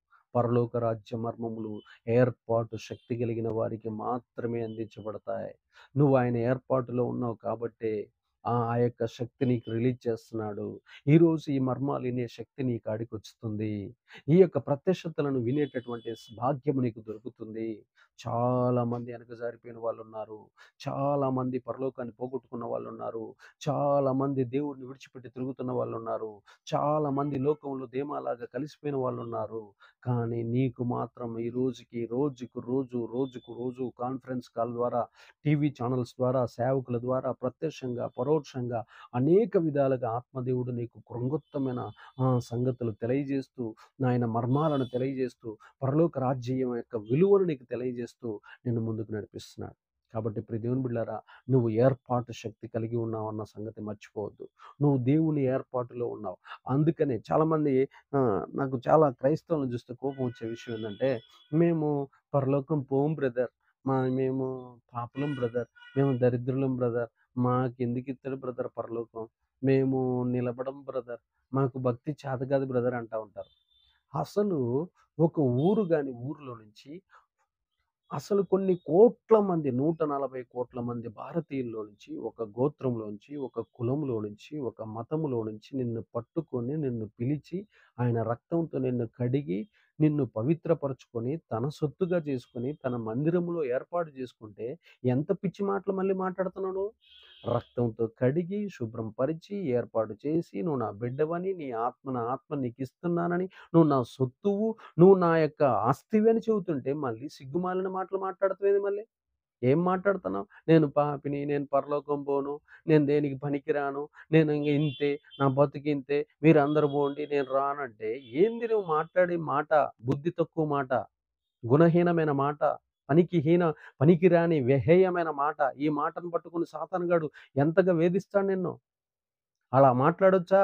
పరలోక రాజ్య మర్మములు ఏర్పాటు శక్తి కలిగిన వారికి మాత్రమే అందించబడతాయి. నువ్వు ఆయన ఏర్పాటులో ఉన్నావు కాబట్టే ఆ ఆ యొక్క శక్తి నీకు రిలీజ్ చేస్తున్నాడు. ఈరోజు ఈ మర్మాలు వినే శక్తి నీ కాడికొచ్చుతుంది. ఈ యొక్క ప్రత్యక్షతలను వినేటటువంటి స్ భాగ్యం నీకు దొరుకుతుంది. చాలా మంది వెనకజారిపోయిన వాళ్ళున్నారు. చాలా మంది పరలోకాన్ని పోగొట్టుకున్న వాళ్ళున్నారు. చాలా మంది దేవుడిని విడిచిపెట్టి తిరుగుతున్న వాళ్ళున్నారు. చాలా మంది లోకంలో దేమాలాగా కలిసిపోయిన వాళ్ళున్నారు. కానీ నీకు మాత్రం ఈ రోజుకి, రోజుకు రోజు, రోజుకు రోజు కాన్ఫరెన్స్ కాల్ ద్వారా, టీవీ ఛానల్స్ ద్వారా, సేవకుల ద్వారా ప్రత్యక్షంగా, పరోక్షంగా అనేక విధాలుగా ఆత్మదేవుడు నీకు కృంగొత్తమైన ఆహ్, సంగతులు తెలియజేస్తూ, ఆయన మర్మాలను తెలియజేస్తూ, పరలోక రాజ్యం యొక్క విలువను నీకు తెలియజేస్తూ నిన్ను ముందుకు నడిపిస్తున్నాడు. కాబట్టి ప్రియ దేవుని బిడ్డలారా, నువ్వు ఏర్పాటు శక్తి కలిగి ఉన్నావన్న సంగతి మర్చిపోవద్దు. నువ్వు దేవుని ఏర్పాటులో ఉన్నావు. అందుకనే చాలామంది ఆహ్, నాకు చాలా క్రైస్తవులను చూస్తే కోపం వచ్చే విషయం ఏందంటే, "మేము పరలోకం పోము బ్రదర్. మా మేము పాపులం బ్రదర్. మేము దరిద్రులం బ్రదర్. మాకెందుకిత్తడు బ్రదర్ పరలోకం. మేము నిలబడం బ్రదర్. మాకు భక్తి చేత కాదు బ్రదర్" అంటా ఉంటారు. అసలు ఒక ఊరు గాని ఊరిలో నుంచి అసలు కొన్ని కోట్ల మంది 140,00,00,000 మంది భారతీయుల్లో నుంచి, ఒక గోత్రంలో నుంచి, ఒక కులంలో నుంచి, ఒక మతములో నుంచి నిన్ను పట్టుకొని, నిన్ను పిలిచి, ఆయన రక్తంతో నిన్ను కడిగి, నిన్ను పవిత్రపరచుకొని, తన సొత్తుగా చేసుకొని, తన మందిరంలో ఏర్పాటు చేసుకుంటే, ఎంత పిచ్చి మాటలు మళ్ళీ మాట్లాడుతున్నావు నువ్వు? రక్తంతో కడిగి, శుభ్రం పరిచి, ఏర్పాటు చేసి, నువ్వు నా బిడ్డవని, నీ ఆత్మ నా ఆత్మ నీకిస్తున్నానని, నువ్వు నా సొత్తువు, నువ్వు నా యొక్క ఆస్తివి అని చెబుతుంటే, మళ్ళీ సిగ్గుమాలిన మాటలు మాట్లాడుతావేంది మళ్ళీ? ఏం మాట్లాడుతున్నావు? నేను పాపిని, నేను పరలోకం పోను, నేను దేనికి పనికిరాను, నేను ఇంగ ఇంతే, నా బతుకింతే, మీరందరూ పోండి, నేను రానంటే, ఏంది నువ్వు మాట్లాడే మాట? బుద్ధి తక్కువ మాట, గుణహీనమైన మాట, పనికిహీన పనికిరాని వెహేయమైన మాట. ఈ మాటను పట్టుకొని సాతానుగాడు ఎంతగా వేధిస్తాడు నిన్ను. అలా మాట్లాడొచ్చా?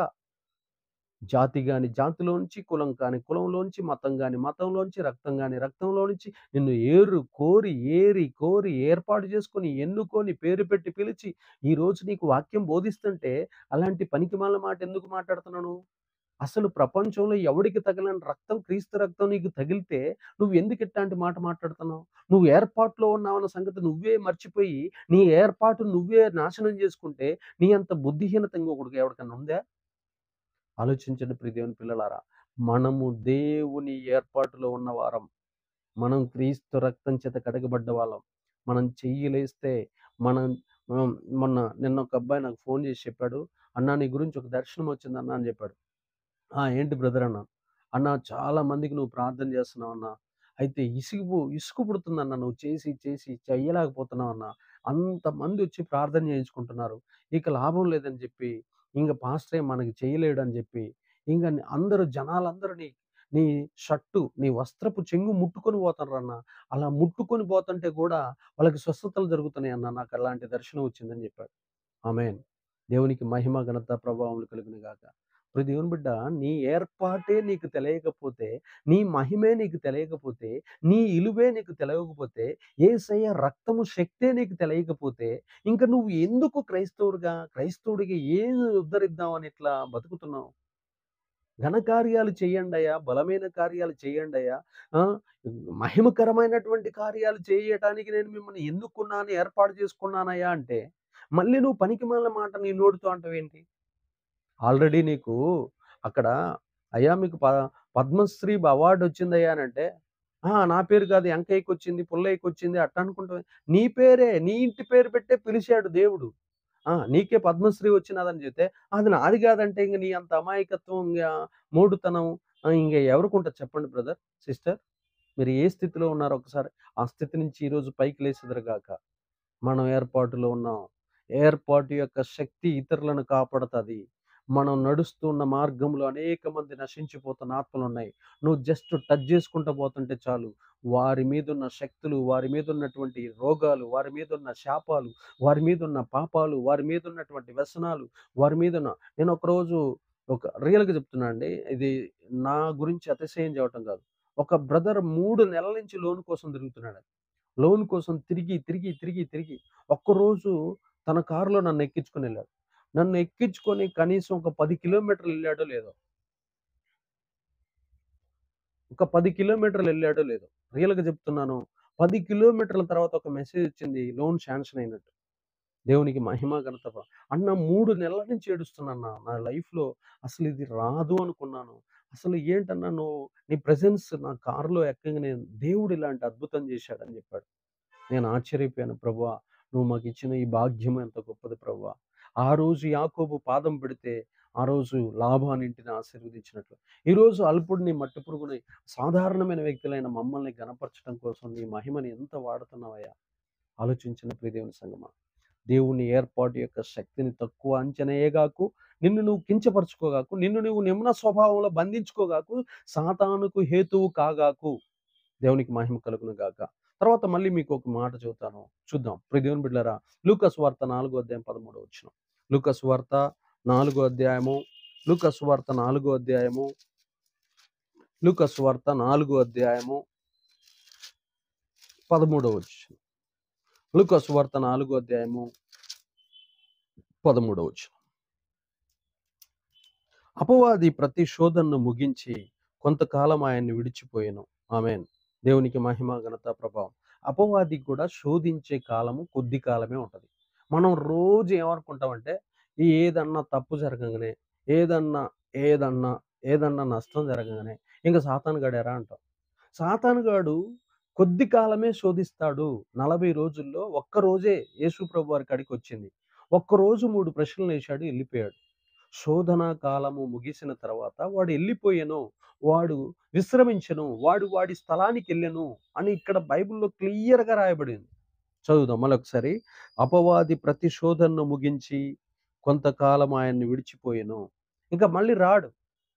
జాతి గాని జాతిలోంచి, కులం కాని కులంలోంచి, మతం గాని మతంలోంచి, రక్తం గాని రక్తంలో నుంచి నిన్ను ఏరు కోరి, ఏరి కోరి, ఏర్పాటు చేసుకొని, ఎన్నుకొని, పేరు పెట్టి పిలిచి, ఈరోజు నీకు వాక్యం బోధిస్తుంటే, అలాంటి పనికిమాలిన మాట ఎందుకు మాట్లాడుతున్నావు నువ్వు? అసలు ప్రపంచంలో ఎవడికి తగలని రక్తం క్రీస్తు రక్తం నీకు తగిలితే, నువ్వు ఎందుకు ఇట్టాంటి మాట మాట్లాడుతున్నావు? నువ్వు ఏర్పాటులో ఉన్నావన్న సంగతి నువ్వే మర్చిపోయి, నీ ఏర్పాటు నువ్వే నాశనం చేసుకుంటే, నీ అంత బుద్ధిహీనత ఇంకొకడికి ఎవడికన్నా ఉందా? ఆలోచించండి ప్రియ దేవుని పిల్లలారా. మనము దేవుని ఏర్పాటులో ఉన్నవారం. మనం క్రీస్తు రక్తం చేత కడగబడ్డ వాళ్ళం. మనం చెయ్యిలేస్తే మనం ఆహ్, మొన్న నిన్న ఒక అబ్బాయి నాకు ఫోన్ చేసి చెప్పాడు. "అన్నా నీ గురించి ఒక దర్శనం వచ్చిందన్నా" అని చెప్పాడు. "ఆ! ఏంటి బ్రదర్" అన్నాను. "అన్నా చాలా మందికి నువ్వు ప్రార్థన చేస్తున్నావన్నా. అయితే ఇసిగిపో ఇసుకు పుడుతుందన్నా నువ్వు చేసి చేసి చెయ్యలేకపోతున్నావన్నా. అంతమంది వచ్చి ప్రార్థన చేయించుకుంటున్నారు. ఇక లాభం లేదని చెప్పి, ఇంక పాస్టరే మనకి చేయలేడు అని చెప్పి, ఇంక అందరూ జనాలందరూ నీ నీ షర్టు, నీ వస్త్రపు చెంగు ముట్టుకొని పోతార్రన్నా. అలా ముట్టుకొని పోతుంటే కూడా వాళ్ళకి స్వస్థతలు జరుగుతున్నాయన్నా. నాకు అలాంటి దర్శనం వచ్చిందని" చెప్పాడు. ఆమేన్. దేవునికి మహిమ, ఘనత, ప్రభావములు కలుగును గాక. ఇప్పుడు దేవుని బిడ్డ నీ ఏర్పాటే నీకు తెలియకపోతే నీ మహిమే నీకు తెలియకపోతే నీ ఇలువే నీకు తెలియకపోతే ఏసయ్య రక్తము శక్తే నీకు తెలియకపోతే ఇంకా నువ్వు ఎందుకు క్రైస్తవుడిగా క్రైస్తవుడిగా ఏం ఉద్ధరిద్దామని ఇట్లా బతుకుతున్నావు ఘనకార్యాలు చేయండి అయ్యా బలమైన కార్యాలు చేయండి అయ్యా ఆ, మహిమకరమైనటువంటి కార్యాలు చేయటానికి నేను మిమ్మల్ని ఎన్నుకున్నాను ఏర్పాటు చేసుకున్నానయ్యా అంటే మళ్ళీ నువ్వు పనికి మళ్ళీ మాట నీ నోటితో అంటావేంటి ఆల్రెడీ నీకు అక్కడ అయ్యా మీకు ప పద్మశ్రీ అవార్డు వచ్చిందయ్యా అని అంటే "ఆ, నా పేరు కాదు వెంకయ్యకి వచ్చింది పుల్లయ్యకి వచ్చింది అట్ట అనుకుంటా నీ పేరే నీ ఇంటి పేరు పెట్టే పిలిచాడు దేవుడు ఆ, నీకే పద్మశ్రీ వచ్చినదని చెప్తే అది నాది కాదంటే ఇంక నీ అంత అమాయకత్వం ఇంకా మూడుతనం ఆ, ఇంకా ఎవరికి ఉంటుంది చెప్పండి బ్రదర్ సిస్టర్ మీరు ఏ స్థితిలో ఉన్నారో ఒకసారి ఆ స్థితి నుంచి ఈరోజు పైకి లేచెదరుగాక మనం ఏర్పాటులో ఉన్నాం ఏర్పాటు యొక్క శక్తి ఇతరులను కాపాడుతుంది మనం నడుస్తున్న మార్గంలో అనేక మంది నశించిపోతున్న ఆత్మలు ఉన్నాయి నువ్వు జస్ట్ టచ్ చేసుకుంటూ పోతుంటే చాలు వారి మీద ఉన్న శక్తులు వారి మీద ఉన్నటువంటి రోగాలు వారి మీద ఉన్న శాపాలు వారి మీద ఉన్న పాపాలు వారి మీద ఉన్నటువంటి వ్యసనాలు వారి మీద ఉన్న నేను ఒకరోజు ఒక రియల్గా చెప్తున్నా అండి ఇది నా గురించి అతిశయం చేయటం కాదు ఒక బ్రదర్ మూడు నెలల నుంచి లోన్ కోసం తిరుగుతున్నాడు లోన్ కోసం తిరిగి తిరిగి తిరిగి తిరిగి ఒక్కరోజు తన కారులో నన్ను ఎక్కించుకొని వెళ్ళాడు నన్ను ఎక్కించుకొని కనీసం ఒక పది కిలోమీటర్లు వెళ్ళాడో లేదో ఒక పది కిలోమీటర్లు వెళ్ళాడో లేదో రియల్గా చెప్తున్నాను పది కిలోమీటర్ల తర్వాత ఒక మెసేజ్ వచ్చింది లోన్ శాంక్షన్ అయినట్టు దేవునికి మహిమ ఘనత ప- అన్న మూడు నెలల నుంచి ఏడుస్తున్నాను నా లైఫ్లో అసలు ఇది రాదు అనుకున్నాను అసలు ఏంటన్నా నువ్వు నీ ప్రెజెన్స్ నా కారులో ఎక్కగానే దేవుడు ఇలాంటి అద్భుతం చేశాడని చెప్పాడు నేను ఆశ్చర్యపోయాను ప్రభువా నువ్వు మాకు ఇచ్చిన ఈ భాగ్యం ఎంత గొప్పది ప్రభువా ఆ రోజు యాకోబు పాదం పెడితే ఆ రోజు లాభాన్నింటిని ఆశీర్వదించినట్లు ఈరోజు అల్పుడిని మట్టి పురుగుని సాధారణమైన వ్యక్తులైన మమ్మల్ని గనపరచడం కోసం నీ మహిమని ఎంత వాడుతున్నావయ్యా ఆలోచించిన ప్రియదేవుని సంగమా దేవుని ఏర్పాటు యొక్క శక్తిని తక్కువ అంచనేయగాకు నిన్ను నువ్వు కించపరచుకోగాకు నిన్ను నువ్వు నిమ్న స్వభావంలో బంధించుకోగాకు సాతానుకు హేతువు కాగాకు దేవునికి మహిమ కలుగును గాక తర్వాత మళ్ళీ మీకు ఒక మాట చెబుతాను చూద్దాం ప్రియ దేవుని బిడ్డలారా లూకస్ వార్త నాలుగో అధ్యాయం పదమూడవ వచ్చిన లూకస్ వార్త నాలుగో అధ్యాయము లూకస్ వార్త నాలుగో అధ్యాయము లూకస్ వార్త నాలుగో అధ్యాయము పదమూడవ వచ్చిన లూకస్ వార్త నాలుగో అధ్యాయము పదమూడవ వచ్చిన అపవాది ప్రతి శోధనను ముగించి కొంతకాలం ఆయన్ని విడిచిపోయాను ఆమెన్ దేవునికి మహిమ ఘనత ప్రభావం అపవాదికి కూడా శోధించే కాలము కొద్ది కాలమే ఉంటది మనం రోజు ఏమనుకుంటామంటే ఈ ఏదన్నా తప్పు జరగగానే ఏదన్నా ఏదన్నా ఏదన్నా నష్టం జరగగానే ఇంకా సాతాను గడారా అంటాం సాతాను గాడు కొద్ది కాలమే శోధిస్తాడు నలభై రోజుల్లో ఒక్క రోజే యేసు ప్రభు వారి కాడికి వచ్చింది ఒక్క రోజు మూడు ప్రశ్నలు వేశాడు వెళ్ళిపోయాడు శోధన కాలము ముగిసిన తర్వాత వాడు వెళ్ళిపోయాను వాడు విశ్రమించను వాడు వాడి స్థలానికి వెళ్ళను అని ఇక్కడ బైబిల్లో క్లియర్గా రాయబడింది చదువుదాం మళ్ళొకసారి అపవాది ప్రతి శోధనను ముగించి కొంతకాలం ఆయన్ని విడిచిపోయాను ఇంకా మళ్ళీ రాడు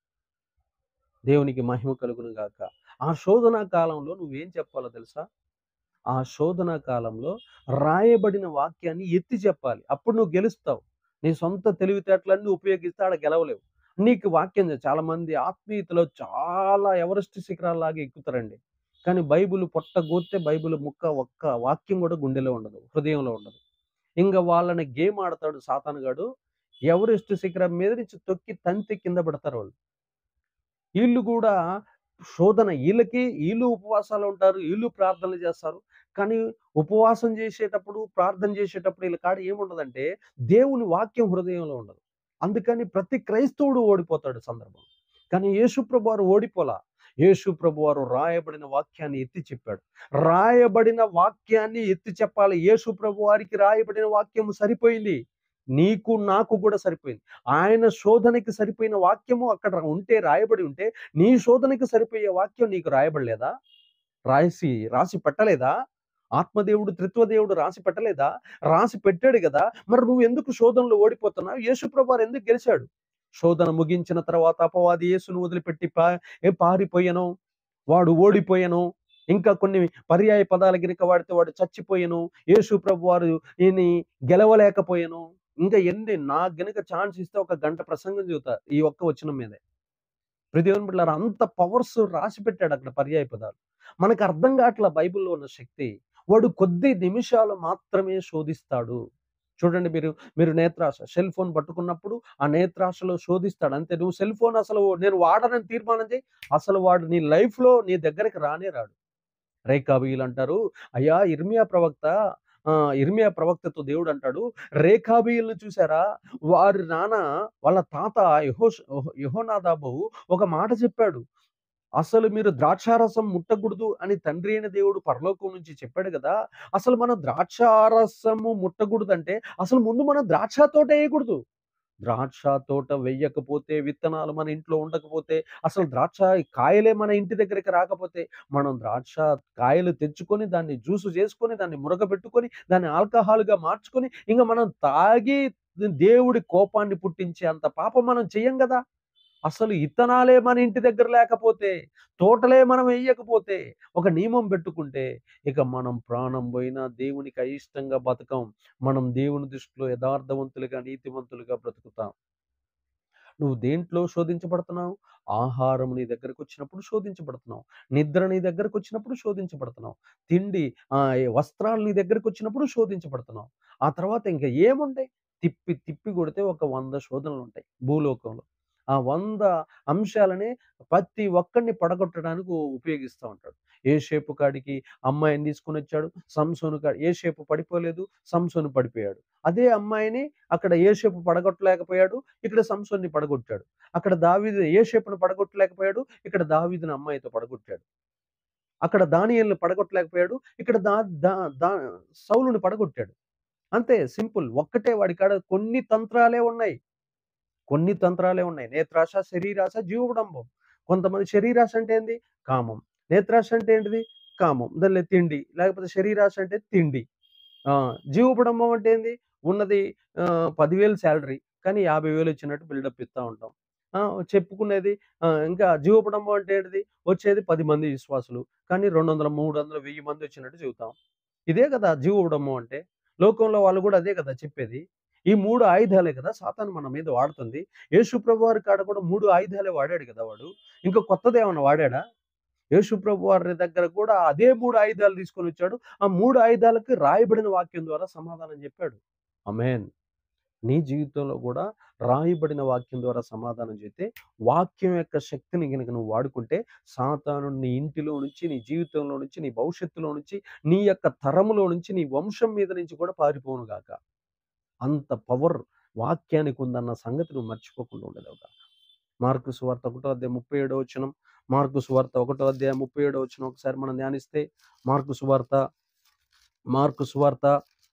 దేవునికి మహిమ కలుగును గాక ఆ శోధన కాలంలో నువ్వేం చెప్పాలో తెలుసా ఆ శోధన కాలంలో రాయబడిన వాక్యాన్ని ఎత్తి చెప్పాలి అప్పుడు నువ్వు గెలుస్తావు నీ సొంత తెలివితేటలన్నీ ఉపయోగిస్తే ఆడ గెలవలేవు నీకు వాక్యం తె- చాలా మంది ఆత్మీయతలో చాలా ఎవరెస్ట్ శిఖరాల్లాగా ఎక్కుతారండి కానీ బైబిల్ పొట్టగొత్తే బైబిల్ ముక్క ఒక్క వాక్యం కూడా గుండెలో ఉండదు హృదయంలో ఉండదు ఇంకా వాళ్ళని గేమ్ ఆడతాడు సాతానుగాడు ఎవరెస్ట్ శిఖరం మీద నుంచి తొక్కి తంతి కింద పడతారు వాళ్ళు వీళ్ళు కూడా శోధన వీళ్ళకి వీళ్ళు ఉపవాసాలు ఉంటారు వీళ్ళు ప్రార్థనలు చేస్తారు కానీ ఉపవాసం చేసేటప్పుడు ప్రార్థన చేసేటప్పుడు వీళ్ళ కాడ ఏముండదంటే దేవుని వాక్యం హృదయంలో ఉండదు అందుకని ప్రతి క్రైస్తవుడు ఓడిపోతాడు సందర్భం కానీ యేసుప్రభు వారు ఓడిపోలా యేసుప్రభు వారు రాయబడిన వాక్యాన్ని ఎత్తి చెప్పాడు రాయబడిన వాక్యాన్ని ఎత్తి చెప్పాలి యేసుప్రభు వారికి రాయబడిన వాక్యం సరిపోయింది నీకు నాకు కూడా సరిపోయింది ఆయన శోధనకి సరిపోయిన వాక్యము అక్కడ ఉంటే రాయబడి ఉంటే నీ శోధనకి సరిపోయే వాక్యం నీకు రాయబడలేదా రాసి రాసి పెట్టలేదా ఆత్మదేవుడు త్రిత్వదేవుడు రాసి పెట్టలేదా రాసి పెట్టాడు కదా మరి నువ్వు ఎందుకు శోధనలో ఓడిపోతున్నావు యేసుప్రభు వారు ఎందుకు గెలిచాడు శోధన ముగించిన తర్వాత అపవాది యేసును వదిలిపెట్టి పా ఏ పారిపోయాను వాడు ఓడిపోయాను ఇంకా కొన్ని పర్యాయ పదాల గినక వాడితే వాడు చచ్చిపోయాను యేసు ప్రభు వారు ఈయన్ని గెలవలేకపోయాను ఇంకా ఎన్ని నాకు గనుక ఛాన్స్ ఇస్తే ఒక గంట ప్రసంగం చెబుతా ఈ ఒక్క వచనం మీదే ప్రతిదేవన్ బిడ్డారు అంత పవర్స్ రాసి పెట్టాడు అక్కడ పర్యాయ పదాలు మనకు అర్థం కావట్ల బైబిల్లో ఉన్న శక్తి వాడు కొద్ది నిమిషాలు మాత్రమే శోధిస్తాడు చూడండి మీరు మీరు నేత్రాశ సెల్ ఫోన్ పట్టుకున్నప్పుడు ఆ నేత్రాశలో శోధిస్తాడు అంతే నువ్వు సెల్ ఫోన్ అసలు నేను వాడనని తీర్మానం చేయి అసలు వాడు నీ life లో నీ దగ్గరికి రానే రాడు రేఖాబీలు అంటారు అయ్యా ఇర్మియా ప్రవక్త ఆ ఇర్మియా ప్రవక్తతో దేవుడు అంటాడు రేఖాబీయులను చూసారా వారి నాన్న వాళ్ళ తాత యహో యహోనాదాబు ఒక మాట చెప్పాడు అసలు మీరు ద్రాక్షారసం ముట్టకూడదు అని తండ్రి అయిన దేవుడు పరలోకం నుంచి చెప్పాడు కదా అసలు మనం ద్రాక్షారసము ముట్టకూడదు అంటే అసలు ముందు మనం ద్రాక్ష తోట వేయకూడదు ద్రాక్ష తోట వెయ్యకపోతే విత్తనాలు మన ఇంట్లో ఉండకపోతే అసలు ద్రాక్ష కాయలే మన ఇంటి దగ్గరికి రాకపోతే మనం ద్రాక్ష కాయలు తెచ్చుకొని దాన్ని జ్యూసు చేసుకొని దాన్ని మురగబెట్టుకొని దాన్ని ఆల్కహాల్గా మార్చుకొని ఇంకా మనం తాగి దేవుడి కోపాన్ని పుట్టించే అంత పాపం మనం చెయ్యం కదా అసలు ఇత్తనాలే మన ఇంటి దగ్గర లేకపోతే తోటలే మనం వేయకపోతే ఒక నియమం పెట్టుకుంటే ఇక మనం ప్రాణం పోయినా దేవునికి అయిష్టంగా బతకం మనం దేవుని దృష్టిలో యథార్థవంతులుగా నీతివంతులుగా బ్రతుకుతాం నువ్వు దేంట్లో శోధించబడుతున్నావు ఆహారం నీ దగ్గరకు వచ్చినప్పుడు శోధించబడుతున్నావు నిద్ర నీ దగ్గరకు వచ్చినప్పుడు శోధించబడుతున్నావు తిండి ఆ, ఏ వస్త్రాలు నీ దగ్గరకు వచ్చినప్పుడు శోధించబడుతున్నావు ఆ తర్వాత ఇంకా ఏముంటాయి తిప్పి తిప్పి కొడితే ఒక వంద శోధనలు ఉంటాయి భూలోకంలో ఆ వంద అంశాలని ప్రతి ఒక్కడిని పడగొట్టడానికి ఉపయోగిస్తూ ఉంటాడు ఏ షేపు కాడికి అమ్మాయిని తీసుకుని వచ్చాడు సంసోను కాడి ఏ షేపు పడిపోలేదు సంసోను పడిపోయాడు అదే అమ్మాయిని అక్కడ ఏ షేపు పడగొట్టలేకపోయాడు ఇక్కడ సంసోన్ని పడగొట్టాడు అక్కడ దావీదు ఏ షేపును పడగొట్టలేకపోయాడు ఇక్కడ దావీదుని అమ్మాయితో పడగొట్టాడు అక్కడ దానియల్ని పడగొట్టలేకపోయాడు ఇక్కడ దా దా దా సౌలుని పడగొట్టాడు అంతే సింపుల్ ఒక్కటే వాడి కాడ కొన్ని తంత్రాలే ఉన్నాయి కొన్ని తంత్రాలే ఉన్నాయి నేత్రాశ శరీరాశ జీవడంబం కొంతమంది శరీరాశ అంటే ఏంది కామం నేత్రాశ అంటే ఏంటిది కామం దానిలో తిండి లేకపోతే శరీరాశ అంటే తిండి ఆ జీవపడంబం అంటే ఏంది ఉన్నది ఆ, పదివేలు శాలరీ కానీ యాభై వేలు వచ్చినట్టు బిల్డప్ ఇస్తూ ఉంటాం ఆ, చెప్పుకునేది ఆ, ఇంకా జీవపడంబం అంటే ఏంటిది వచ్చేది పది మంది విశ్వాసులు కానీ రెండు వందల మూడు వందల వెయ్యి మంది వచ్చినట్టు చెబుతాం ఇదే కదా జీవపడంబం అంటే లోకంలో వాళ్ళు కూడా అదే కదా చెప్పేది ఈ మూడు ఆయుధాలే కదా సాతాను మన మీద వాడుతుంది యేసు ప్రభు వారి కాడ కూడా మూడు ఆయుధాలే వాడాడు కదా వాడు ఇంకా కొత్తది ఏమైనా వాడాడా యేసు ప్రభు వారి దగ్గర కూడా అదే మూడు ఆయుధాలు తీసుకొని వచ్చాడు ఆ మూడు ఆయుధాలకి రాయబడిన వాక్యం ద్వారా సమాధానం చెప్పాడు అమేన్ నీ జీవితంలో కూడా రాయబడిన వాక్యం ద్వారా సమాధానం చెప్తే వాక్యం యొక్క శక్తిని కనుక నువ్వు వాడుకుంటే సాతాను నీ ఇంటిలో నుంచి నీ జీవితంలో నుంచి నీ భవిష్యత్తులో నుంచి నీ యొక్క తరములో నుంచి నీ వంశం మీద నుంచి కూడా పారిపోను గాక అంత పవర్ వాక్యానికి ఉందన్న సంగతి నువ్వు మర్చిపోకుండా ఉండలేవు గాక మార్కు సువార్త ఒకటో అధ్యాయం ముప్పై ఏడో వచనం మార్కు సువార్త ఒకటో అధ్యాయం ముప్పై ఏడో వచనం ఒకసారి మనం ధ్యానిస్తే మార్కు సువార్త మార్కు సువార్త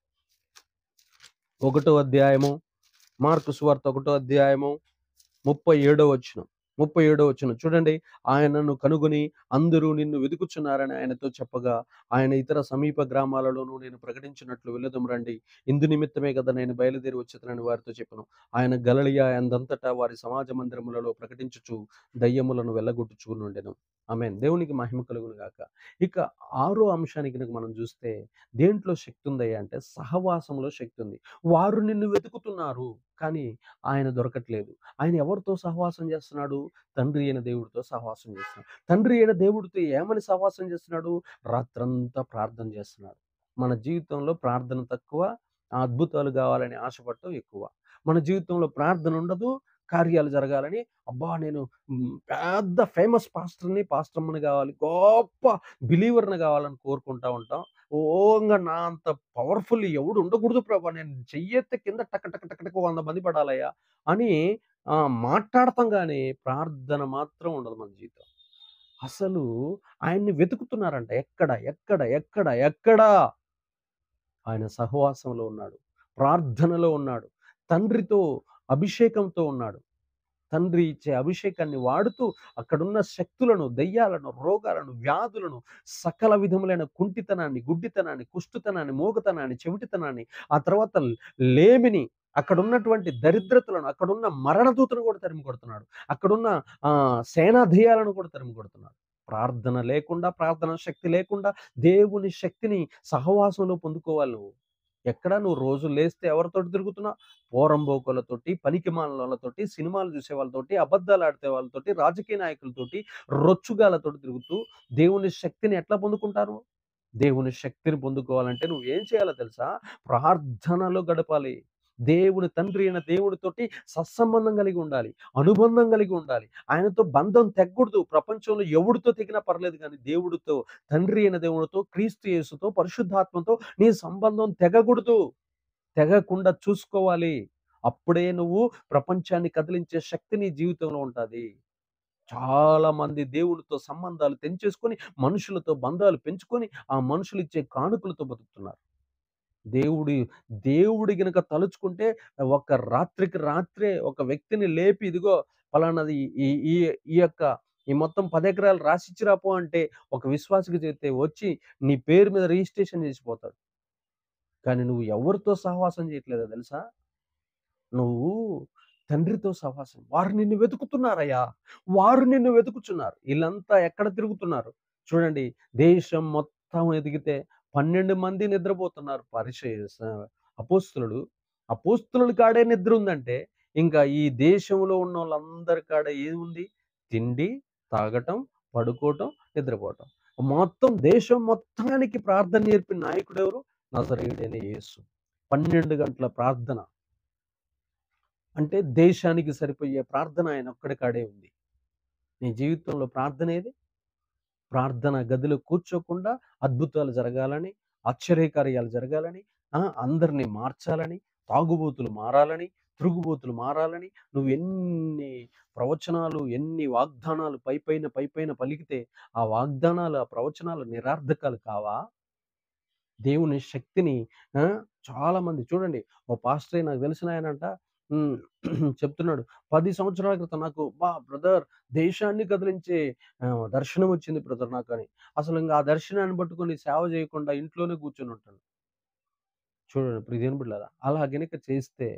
ఒకటో అధ్యాయము మార్కు సువార్త ఒకటో అధ్యాయము ముప్పై ఏడో వచనం ముప్పై ఏడో వచనం చూడండి ఆయనను కనుగొని అందరూ నిన్ను వెతుకుచున్నారని ఆయనతో చెప్పగా ఆయన ఇతర సమీప గ్రామాలలోనూ నేను ప్రకటించినట్లు వెళ్ళదం రండి ఇందు నిమిత్తమే కదా నేను బయలుదేరి వచ్చేతనని వారితో చెప్పను ఆయన గలలియా అందంతటా వారి సమాజ మందిరములలో ప్రకటించుచు దయ్యములను వెళ్ళగొట్టుచు నుండెను ఆమె దేవునికి మహిమ కలుగును గాక ఇక ఆరో అంశానికి కనుక మనం చూస్తే దేంట్లో శక్తి ఉందయ్యా అంటే సహవాసంలో శక్తి ఉంది వారు నిన్ను వెతుకుతున్నారు కానీ ఆయన దొరకట్లేదు ఆయన ఎవరితో సహవాసం చేస్తున్నాడు తండ్రి అయిన దేవుడితో సహవాసం చేస్తున్నాడు తండ్రి అయిన దేవుడితో ఏమని సహవాసం చేస్తున్నాడు రాత్రంతా ప్రార్థన చేస్తున్నాడు మన జీవితంలో ప్రార్థన తక్కువ అద్భుతాలు కావాలని ఆశపడటం ఎక్కువ మన జీవితంలో ప్రార్థన ఉండదు కార్యాలు జరగాలని అబ్బా నేను మ్, పెద్ద ఫేమస్ పాస్టర్ని పాస్టర్ని కావాలి గొప్ప బిలీవర్ని కావాలని కోరుకుంటా ఉంటాం ఓంగా నా అంత పవర్ఫుల్ ఎవడు ఉండకూడదు ప్రభా నేను చెయ్యెత్తే కింద టక టక టక టక వంద మంది పడాలయ్యా అని ఆ, మాట్లాడతాం కానీ ప్రార్థన మాత్రం ఉండదు మన జీవితం అసలు ఆయన్ని వెతుకుతున్నారంట ఎక్కడ ఎక్కడ ఎక్కడ ఎక్కడ ఆయన సహవాసంలో ఉన్నాడు ప్రార్థనలో ఉన్నాడు తండ్రితో అభిషేకంతో ఉన్నాడు తండ్రి ఇచ్చే అభిషేకాన్ని వాడుతూ అక్కడున్న శక్తులను దయ్యాలను రోగాలను వ్యాధులను సకల విధములైన కుంటితనాన్ని గుడ్డితనాన్ని కుష్టుతనాన్ని మోగతనాన్ని చెవిటితనాన్ని ఆ తర్వాత లేమిని అక్కడ ఉన్నటువంటి దరిద్రతలను అక్కడున్న మరణదూతను కూడా తరిమి కొడుతున్నాడు అక్కడున్న ఆ సేనాధేయాలను కూడా తరిమి కొడుతున్నాడు ప్రార్థన లేకుండా ప్రార్థన శక్తి లేకుండా దేవుని శక్తిని సహవాసంలో పొందుకోవాలి నువ్వు ఎక్కడ నువ్వు రోజు లేస్తే ఎవరితోటి తిరుగుతున్నావు పోరంబోకులతోటి పనికి మాలతోటి సినిమాలు చూసే వాళ్ళతోటి అబద్ధాలు ఆడితే వాళ్ళతోటి రాజకీయ నాయకులతోటి రొచ్చుగాలతోటి తిరుగుతూ దేవుని శక్తిని ఎట్లా పొందుకుంటారు దేవుని శక్తిని పొందుకోవాలంటే నువ్వు ఏం చేయాలో తెలుసా ప్రార్థనలో గడపాలి దేవుని తండ్రి అయిన దేవుడితోటి సత్సంబంధం కలిగి ఉండాలి అనుబంధం కలిగి ఉండాలి ఆయనతో బంధం తెగ్గూడదు ప్రపంచంలో ఎవడితో తెగినా పర్లేదు కానీ దేవుడితో తండ్రి అయిన దేవుడితో క్రీస్తు యేసుతో పరిశుద్ధాత్మతో నీ సంబంధం తెగకూడదు తెగకుండా చూసుకోవాలి అప్పుడే నువ్వు ప్రపంచాన్ని కదిలించే శక్తి నీ జీవితంలో ఉంటుంది చాలా మంది దేవుడితో సంబంధాలు తెంచేసుకొని మనుషులతో బంధాలు పెంచుకొని ఆ మనుషులు ఇచ్చే కానుకలతో బతుకుతున్నారు దేవుడి దేవుడి గనక తలుచుకుంటే ఒక రాత్రికి రాత్రే ఒక వ్యక్తిని లేపి ఇదిగో పలానాది ఈ ఈ ఈ యొక్క ఈ మొత్తం పది ఎకరాలు రాసిచ్చిరాపో అంటే ఒక విశ్వాసకి చేస్తే వచ్చి నీ పేరు మీద రిజిస్ట్రేషన్ చేసిపోతాడు కానీ నువ్వు ఎవరితో సహవాసం చేయట్లేదో తెలుసా నువ్వు తండ్రితో సహవాసం వారు నిన్ను వెతుకుతున్నారయ్యా వారు నిన్ను వెతుకుతున్నారు వీళ్ళంతా ఎక్కడ తిరుగుతున్నారు చూడండి దేశం మొత్తం ఎదిగితే పన్నెండు మంది నిద్రపోతున్నారు పరిచయ అపోస్తులు అపోస్తుల కాడే నిద్ర ఉందంటే ఇంకా ఈ దేశంలో ఉన్న వాళ్ళందరి కాడ ఏముంది తిండి తాగటం పడుకోవటం నిద్రపోవటం మొత్తం దేశం మొత్తానికి ప్రార్థన నేర్పిన నాయకుడు ఎవరు నజరేయుడైన యేసు పన్నెండు గంటల ప్రార్థన అంటే దేశానికి సరిపోయే ప్రార్థన ఆయన ఒక్కడి కాడే ఉంది నీ జీవితంలో ప్రార్థన ఏది ప్రార్థన గదిలో కూర్చోకుండా అద్భుతాలు జరగాలని ఆశ్చర్యకార్యాలు జరగాలని ఆ, అందరినీ మార్చాలని తాగుబోతులు మారాలని తిరుగుబోతులు మారాలని నువ్వు ఎన్ని ప్రవచనాలు ఎన్ని వాగ్దానాలు పై పైన పై పైన పలికితే ఆ వాగ్దానాలు ఆ ప్రవచనాలు నిరార్థకాలు కావా దేవుని శక్తిని ఆ, చాలా మంది చూడండి ఓ పాస్టర్ నాకు తెలిసిన ఆయనంట ఉమ్, చెప్తున్నాడు పది సంవత్సరాల క్రితం నాకు బా బ్రదర్ దేశాన్ని కదిలించే ఆ, దర్శనం వచ్చింది బ్రదర్ నాకు అని అసలు ఇంకా ఆ దర్శనాన్ని పట్టుకొని సేవ చేయకుండా ఇంట్లోనే కూర్చొని ఉంటాను చూడండి ప్రిదేని బిడ్డారా అలా గనుక చేస్తే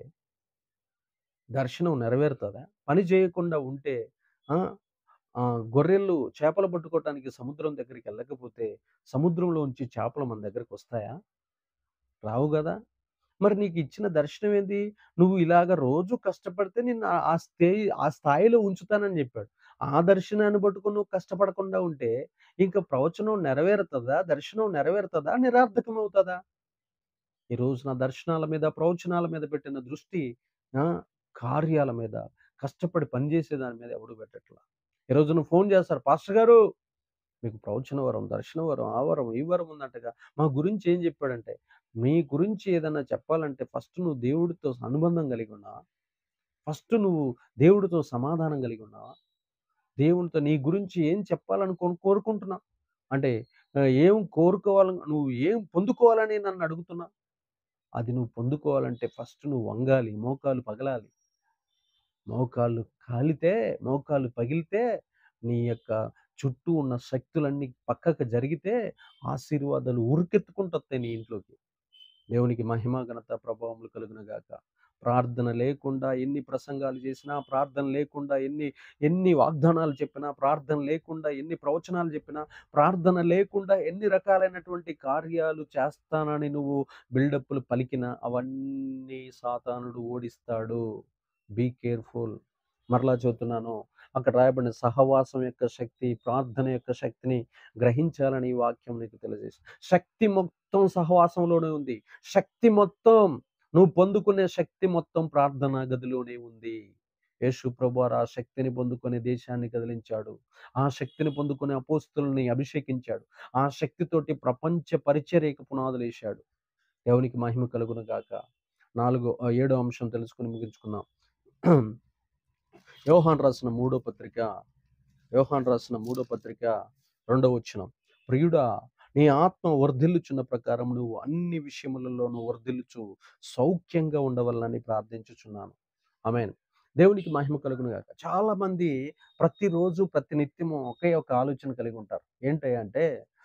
దర్శనం నెరవేరుతుందా పని చేయకుండా ఉంటే ఆ, ఆ, గొర్రెలు చేపలు పట్టుకోవటానికి సముద్రం దగ్గరికి వెళ్ళకపోతే సముద్రంలో ఉంచి చేపలు మన దగ్గరికి వస్తాయా రావు కదా మరి నీకు ఇచ్చిన దర్శనం ఏంది నువ్వు ఇలాగ రోజు కష్టపడితే నిన్ను ఆ- ఆ స్థాయి ఆ స్థాయిలో ఉంచుతానని చెప్పాడు ఆ దర్శనాన్ని పట్టుకొని నువ్వు కష్టపడకుండా ఉంటే ఇంకా ప్రవచనం నెరవేరుతుందా దర్శనం నెరవేరుతుందా నిరార్థకం అవుతుందా ఈ రోజు నా దర్శనాల మీద ప్రవచనాల మీద పెట్టిన దృష్టి ఆ, కార్యాల మీద కష్టపడి పనిచేసే దాని మీద ఎవడు పెట్టట్లా ఈ రోజు నువ్వు ఫోన్ చేస్తారు పాస్టర్ గారు మీకు ప్రవచన వరం దర్శన వరం ఆ వరం ఈ వరం ఉందంటగా మా గురించి ఏం చెప్పాడంటే మీ గురించి ఏదన్నా చెప్పాలంటే ఫస్ట్ నువ్వు దేవుడితో అనుబంధం కలిగి ఉన్నావా ఫస్ట్ నువ్వు దేవుడితో సమాధానం కలిగి ఉన్నావా దేవునితో నీ గురించి ఏం చెప్పాలని కొను కోరుకుంటున్నావు అంటే ఆ, ఏం కోరుకోవాలని నువ్వు ఏం పొందుకోవాలని నన్ను అడుగుతున్నా అది నువ్వు పొందుకోవాలంటే ఫస్ట్ నువ్వు వంగాలి మోకాలు పగలాలి మోకాళ్ళు కాలితే మోకాలు పగిలితే నీ యొక్క చుట్టూ ఉన్న శక్తులన్నీ పక్కకు జరిగితే ఆశీర్వాదాలు ఉరికెత్తుకుంటొస్తాయి నీ ఇంట్లోకి దేవునికి మహిమ ఘనత ప్రభావములు కలుగును గాక ప్రార్థన లేకుండా ఎన్ని ప్రసంగాలు చేసినా ప్రార్థన లేకుండా ఎన్ని ఎన్ని వాగ్దానాలు చెప్పినా ప్రార్థన లేకుండా ఎన్ని ప్రవచనాలు చెప్పినా ప్రార్థన లేకుండా ఎన్ని రకాలైనటువంటి కార్యాలు చేస్తానని నువ్వు బిల్డప్లు పలికినా అవన్నీ సాతానుడు ఓడిస్తాడు బీ కేర్ఫుల్ మరలా చెబుతున్నాను అక్కడ రాయబడిన సహవాసం యొక్క శక్తి ప్రార్థన యొక్క శక్తిని గ్రహించాలని ఈ వాక్యం నీకు తెలియజేసి శక్తి మొత్తం సహవాసంలోనే ఉంది శక్తి మొత్తం నువ్వు పొందుకునే శక్తి మొత్తం ప్రార్థనా గదిలోనే ఉంది యేసు ప్రభు ఆ శక్తిని పొందుకునే దేశాన్ని కదిలించాడు ఆ శక్తిని పొందుకునే అపోస్తుల్ని అభిషేకించాడు ఆ శక్తితోటి ప్రపంచ పరిచర్యకు పునాదులు వేశాడు దేవునికి మహిమ కలుగును గాక నాలుగో ఆ, ఏడో అంశం తెలుసుకుని ముగించుకుందాం యోహాన్ రాసిన మూడో పత్రిక యోహాన్ రాసిన మూడో పత్రిక రెండో వచనం ప్రియుడా నీ ఆత్మ వర్ధిల్లుచున్న ప్రకారం నువ్వు అన్ని విషయములలోనూ వర్ధిల్లుచు సౌఖ్యంగా ఉండవల్లని ప్రార్థించుచున్నాను ఆమెన్ దేవునికి మహిమ కలుగును గాక చాలా మంది ప్రతిరోజు ప్రతి నిత్యము ఒకే ఒక ఆలోచన కలిగి ఉంటారు ఏంటంటే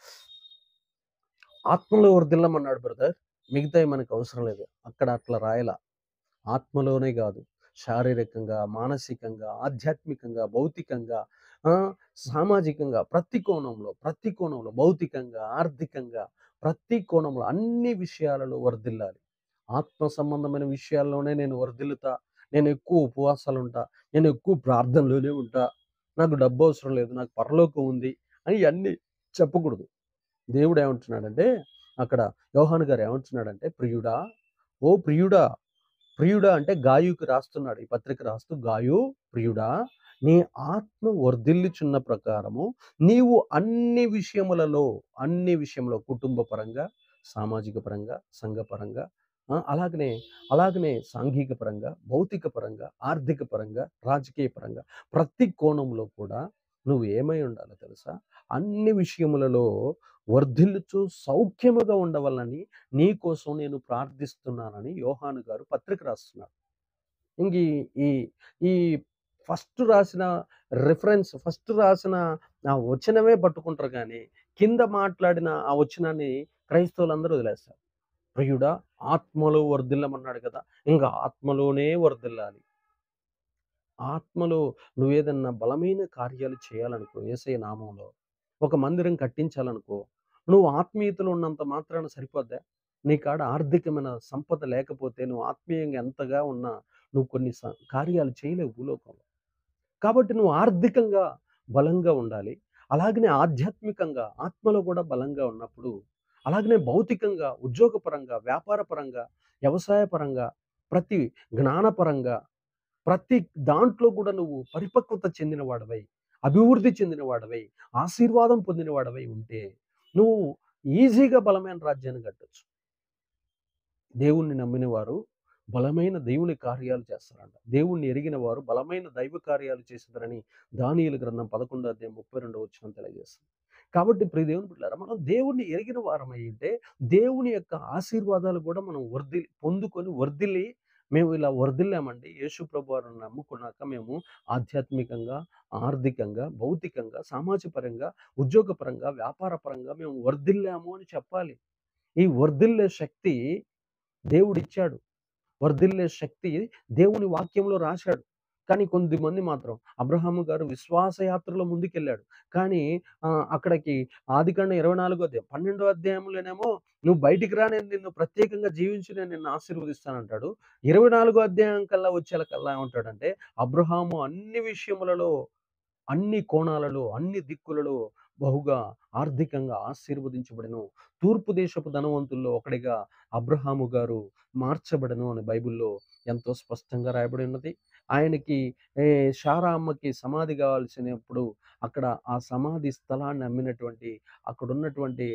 ఆత్మలో వర్ధిల్లమన్నాడు బ్రదర్ మిగతాయి మనకు అవసరం లేదు అక్కడ అట్లా రాయల ఆత్మలోనే కాదు శారీరకంగా మానసికంగా ఆధ్యాత్మికంగా భౌతికంగా ఆ, సామాజికంగా ప్రతి కోణంలో ప్రతి కోణంలో భౌతికంగా ఆర్థికంగా ప్రతి కోణంలో అన్ని విషయాలలో వర్ధిల్లాలి ఆత్మ సంబంధమైన విషయాల్లోనే నేను వర్ధిల్లుతా నేను ఎక్కువ ఉపవాసాలు ఉంటా నేను ఎక్కువ ప్రార్థనలోనే ఉంటా నాకు డబ్బు అవసరం లేదు నాకు పరలోకం ఉంది అని ఇవన్నీ చెప్పకూడదు దేవుడు ఏమంటున్నాడంటే అక్కడ యోహాను గారు ఏమంటున్నాడంటే ప్రియుడా ఓ ప్రియుడా ప్రియుడా అంటే గాయుకి రాస్తున్నాడు ఈ పత్రిక రాస్తూ గాయు ప్రియుడా నీ ఆత్మ వర్ధిల్లుచున్న ప్రకారము నీవు అన్ని విషయములలో అన్ని విషయంలో కుటుంబ పరంగా సామాజిక పరంగా సంఘపరంగా ఆ, అలాగనే అలాగనే సాంఘిక పరంగా భౌతిక పరంగా ఆర్థిక పరంగా రాజకీయ పరంగా ప్రతి కోణంలో కూడా నువ్వు ఏమై ఉండాలో తెలుసా అన్ని విషయములలో వర్ధిల్లుచు సౌఖ్యముగా ఉండవాలని నీ కోసం నేను ప్రార్థిస్తున్నానని యోహాను గారు పత్రిక రాస్తున్నారు ఇంక ఈ- ఈ ఈ ఫస్ట్ రాసిన రిఫరెన్స్ ఫస్ట్ రాసిన ఆ వచనమే పట్టుకుంటారు కానీ కింద మాట్లాడిన ఆ వచనాన్ని క్రైస్తవులందరూ వదిలేస్తారు ప్రియుడా ఆత్మలో వర్ధిల్లమన్నాడు కదా ఇంకా ఆత్మలోనే వర్ధిల్లాలి ఆత్మలో నువ్వేదన్నా బలమైన కార్యాలు చేయాలనుకో ఏసై నామంలో ఒక మందిరం కట్టించాలనుకో నువ్వు ఆత్మీయతలో ఉన్నంత మాత్రాన సరిపోద్దా నీ కాడ ఆర్థికమైన సంపద లేకపోతే నువ్వు ఆత్మీయంగా ఎంతగా ఉన్నా నువ్వు కొన్ని స- కార్యాలు చేయలేవు భూలోకంలో కాబట్టి నువ్వు ఆర్థికంగా బలంగా ఉండాలి అలాగనే ఆధ్యాత్మికంగా ఆత్మలో కూడా బలంగా ఉన్నప్పుడు అలాగనే భౌతికంగా ఉద్యోగపరంగా వ్యాపారపరంగా వ్యవసాయపరంగా ప్రతి జ్ఞానపరంగా ప్రతి దాంట్లో కూడా నువ్వు పరిపక్వత చెందిన వాడవై అభివృద్ధి చెందిన వాడవై ఆశీర్వాదం పొందిన వాడవై ఉంటే నువ్వు ఈజీగా బలమైన రాజ్యాన్ని కట్టొచ్చు దేవుణ్ణి నమ్మిన వారు బలమైన దేవుని కార్యాలు చేస్తారంట దేవుణ్ణి ఎరిగిన వారు బలమైన దైవ కార్యాలు చేస్తారని దానియుల గ్రంథం పదకొండో అధ్యాయం ముప్పై రెండో వచ్చిన తెలియజేస్తుంది కాబట్టి ప్రియ దేవుని బిడ్డారా మనం దేవుణ్ణి ఎరిగిన వారమై ఉంటే దేవుని యొక్క ఆశీర్వాదాలు కూడా మనం వర్ధి పొందుకొని వర్ధిల్లి మేము ఇలా వర్ధిల్లామండి యేసు ప్రభు వారిని నమ్ముకున్నాక మేము ఆధ్యాత్మికంగా ఆర్థికంగా భౌతికంగా సామాజిక పరంగా ఉద్యోగపరంగా వ్యాపార పరంగా మేము వర్ధిల్లాము అని చెప్పాలి ఈ వర్ధిల్లే శక్తి దేవుడిచ్చాడు వర్ధిల్లే శక్తి దేవుని వాక్యంలో రాశాడు కానీ కొంతమంది మాత్రం అబ్రహాము గారు విశ్వాస యాత్రలో ముందుకెళ్ళాడు కానీ ఆ, అక్కడికి ఆదికాండ ఇరవై నాలుగో అధ్యాయం పన్నెండో అధ్యాయంలోనేమో నువ్వు బయటికి రా నేను నిన్ను ప్రత్యేకంగా జీవించి నేను నిన్ను ఆశీర్వదిస్తానంటాడు ఇరవై నాలుగో అధ్యాయం కల్లా వచ్చేకల్లా ఏమంటాడంటే అబ్రహాము అన్ని విషయములలో అన్ని కోణాలలో అన్ని దిక్కులలో బహుగా ఆర్థికంగా ఆశీర్వదించబడను తూర్పు దేశపు ధనవంతుల్లో ఒకడిగా అబ్రహాము గారు మార్చబడను అని బైబిల్లో ఎంతో స్పష్టంగా రాయబడి ఉన్నది ఆయనకి ఏ, శారా అమ్మకి సమాధి కావాల్సినప్పుడు అక్కడ ఆ సమాధి స్థలాన్ని అమ్మినటువంటి అక్కడ ఉన్నటువంటి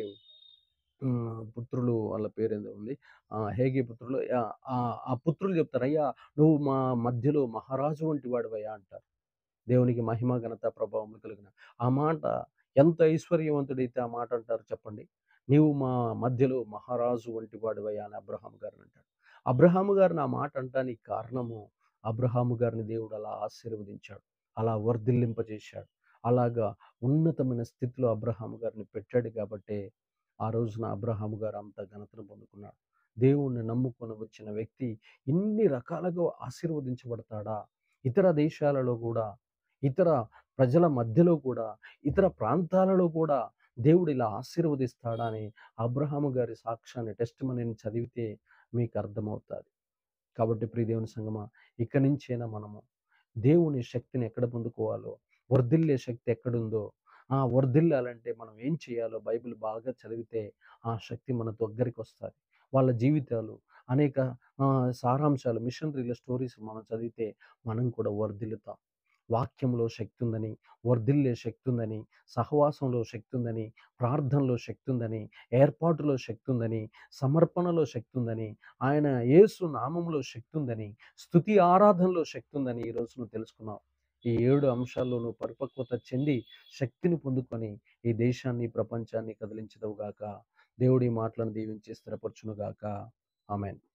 ఉమ్, పుత్రులు వాళ్ళ పేరేందో ఉంది ఆ, హేగి పుత్రులు ఆ, ఆ ఆ పుత్రులు చెప్తారు అయ్యా నువ్వు మా మధ్యలో మహారాజు వంటి వాడివయ్యా అంటారు దేవునికి మహిమ ఘనత ప్రభావం కలిగిన ఆ మాట ఎంత ఐశ్వర్యవంతుడైతే ఆ మాట అంటారు చెప్పండి నీవు మా మధ్యలో మహారాజు వంటి వాడివయ్యా అని అబ్రహాం గారిని అంటాడు అబ్రహాము గారిని ఆ మాట అంటానికి కారణము అబ్రహాము గారిని దేవుడు అలా ఆశీర్వదించాడు అలా వర్ధిల్లింపజేశాడు అలాగా ఉన్నతమైన స్థితిలో అబ్రహాము గారిని పెట్టాడు కాబట్టే ఆ రోజున అబ్రహాము గారు అంత ఘనతను పొందుకున్నాడు దేవుణ్ణి నమ్ముకొని వచ్చిన వ్యక్తి ఇన్ని రకాలుగా ఆశీర్వదించబడతాడా ఇతర దేశాలలో కూడా ఇతర ప్రజల మధ్యలో కూడా ఇతర ప్రాంతాలలో కూడా దేవుడు ఇలా ఆశీర్వదిస్తాడా అని అబ్రహాము గారి సాక్ష్యాన్ని టెస్ట్ మనీని చదివితే మీకు అర్థమవుతుంది కాబట్టి ప్రియ దేవుని సంగమా ఇక్కడి నుంచైనా మనము దేవుని శక్తిని ఎక్కడ పొందుకోవాలో వర్ధిల్లే శక్తి ఎక్కడుందో ఆ వర్ధిల్లాలంటే మనం ఏం చేయాలో బైబిల్ బాగా చదివితే ఆ శక్తి మన దగ్గరికి వస్తుంది వాళ్ళ జీవితాలు అనేక ఆ, సారాంశాలు మిషనరీల స్టోరీస్ మనం చదివితే మనం కూడా వర్ధిల్లుతాం వాక్యంలో శక్తి ఉందని వర్ధిల్లే శక్తి ఉందని సహవాసంలో శక్తి ఉందని ప్రార్థనలో శక్తి ఉందని ఏర్పాటులో శక్తి ఉందని సమర్పణలో శక్తి ఉందని ఆయన యేసు నామంలో శక్తి ఉందని స్థుతి ఆరాధనలో శక్తి ఉందని ఈ రోజు నువ్వు తెలుసుకున్నావు ఈ ఏడు అంశాల్లో నువ్వు పరిపక్వత చెంది శక్తిని పొందుకొని ఈ దేశాన్ని ప్రపంచాన్ని కదిలించదవుగాక దేవుడి మాటలను దీవించి స్థిరపరచునుగాక ఆమెన్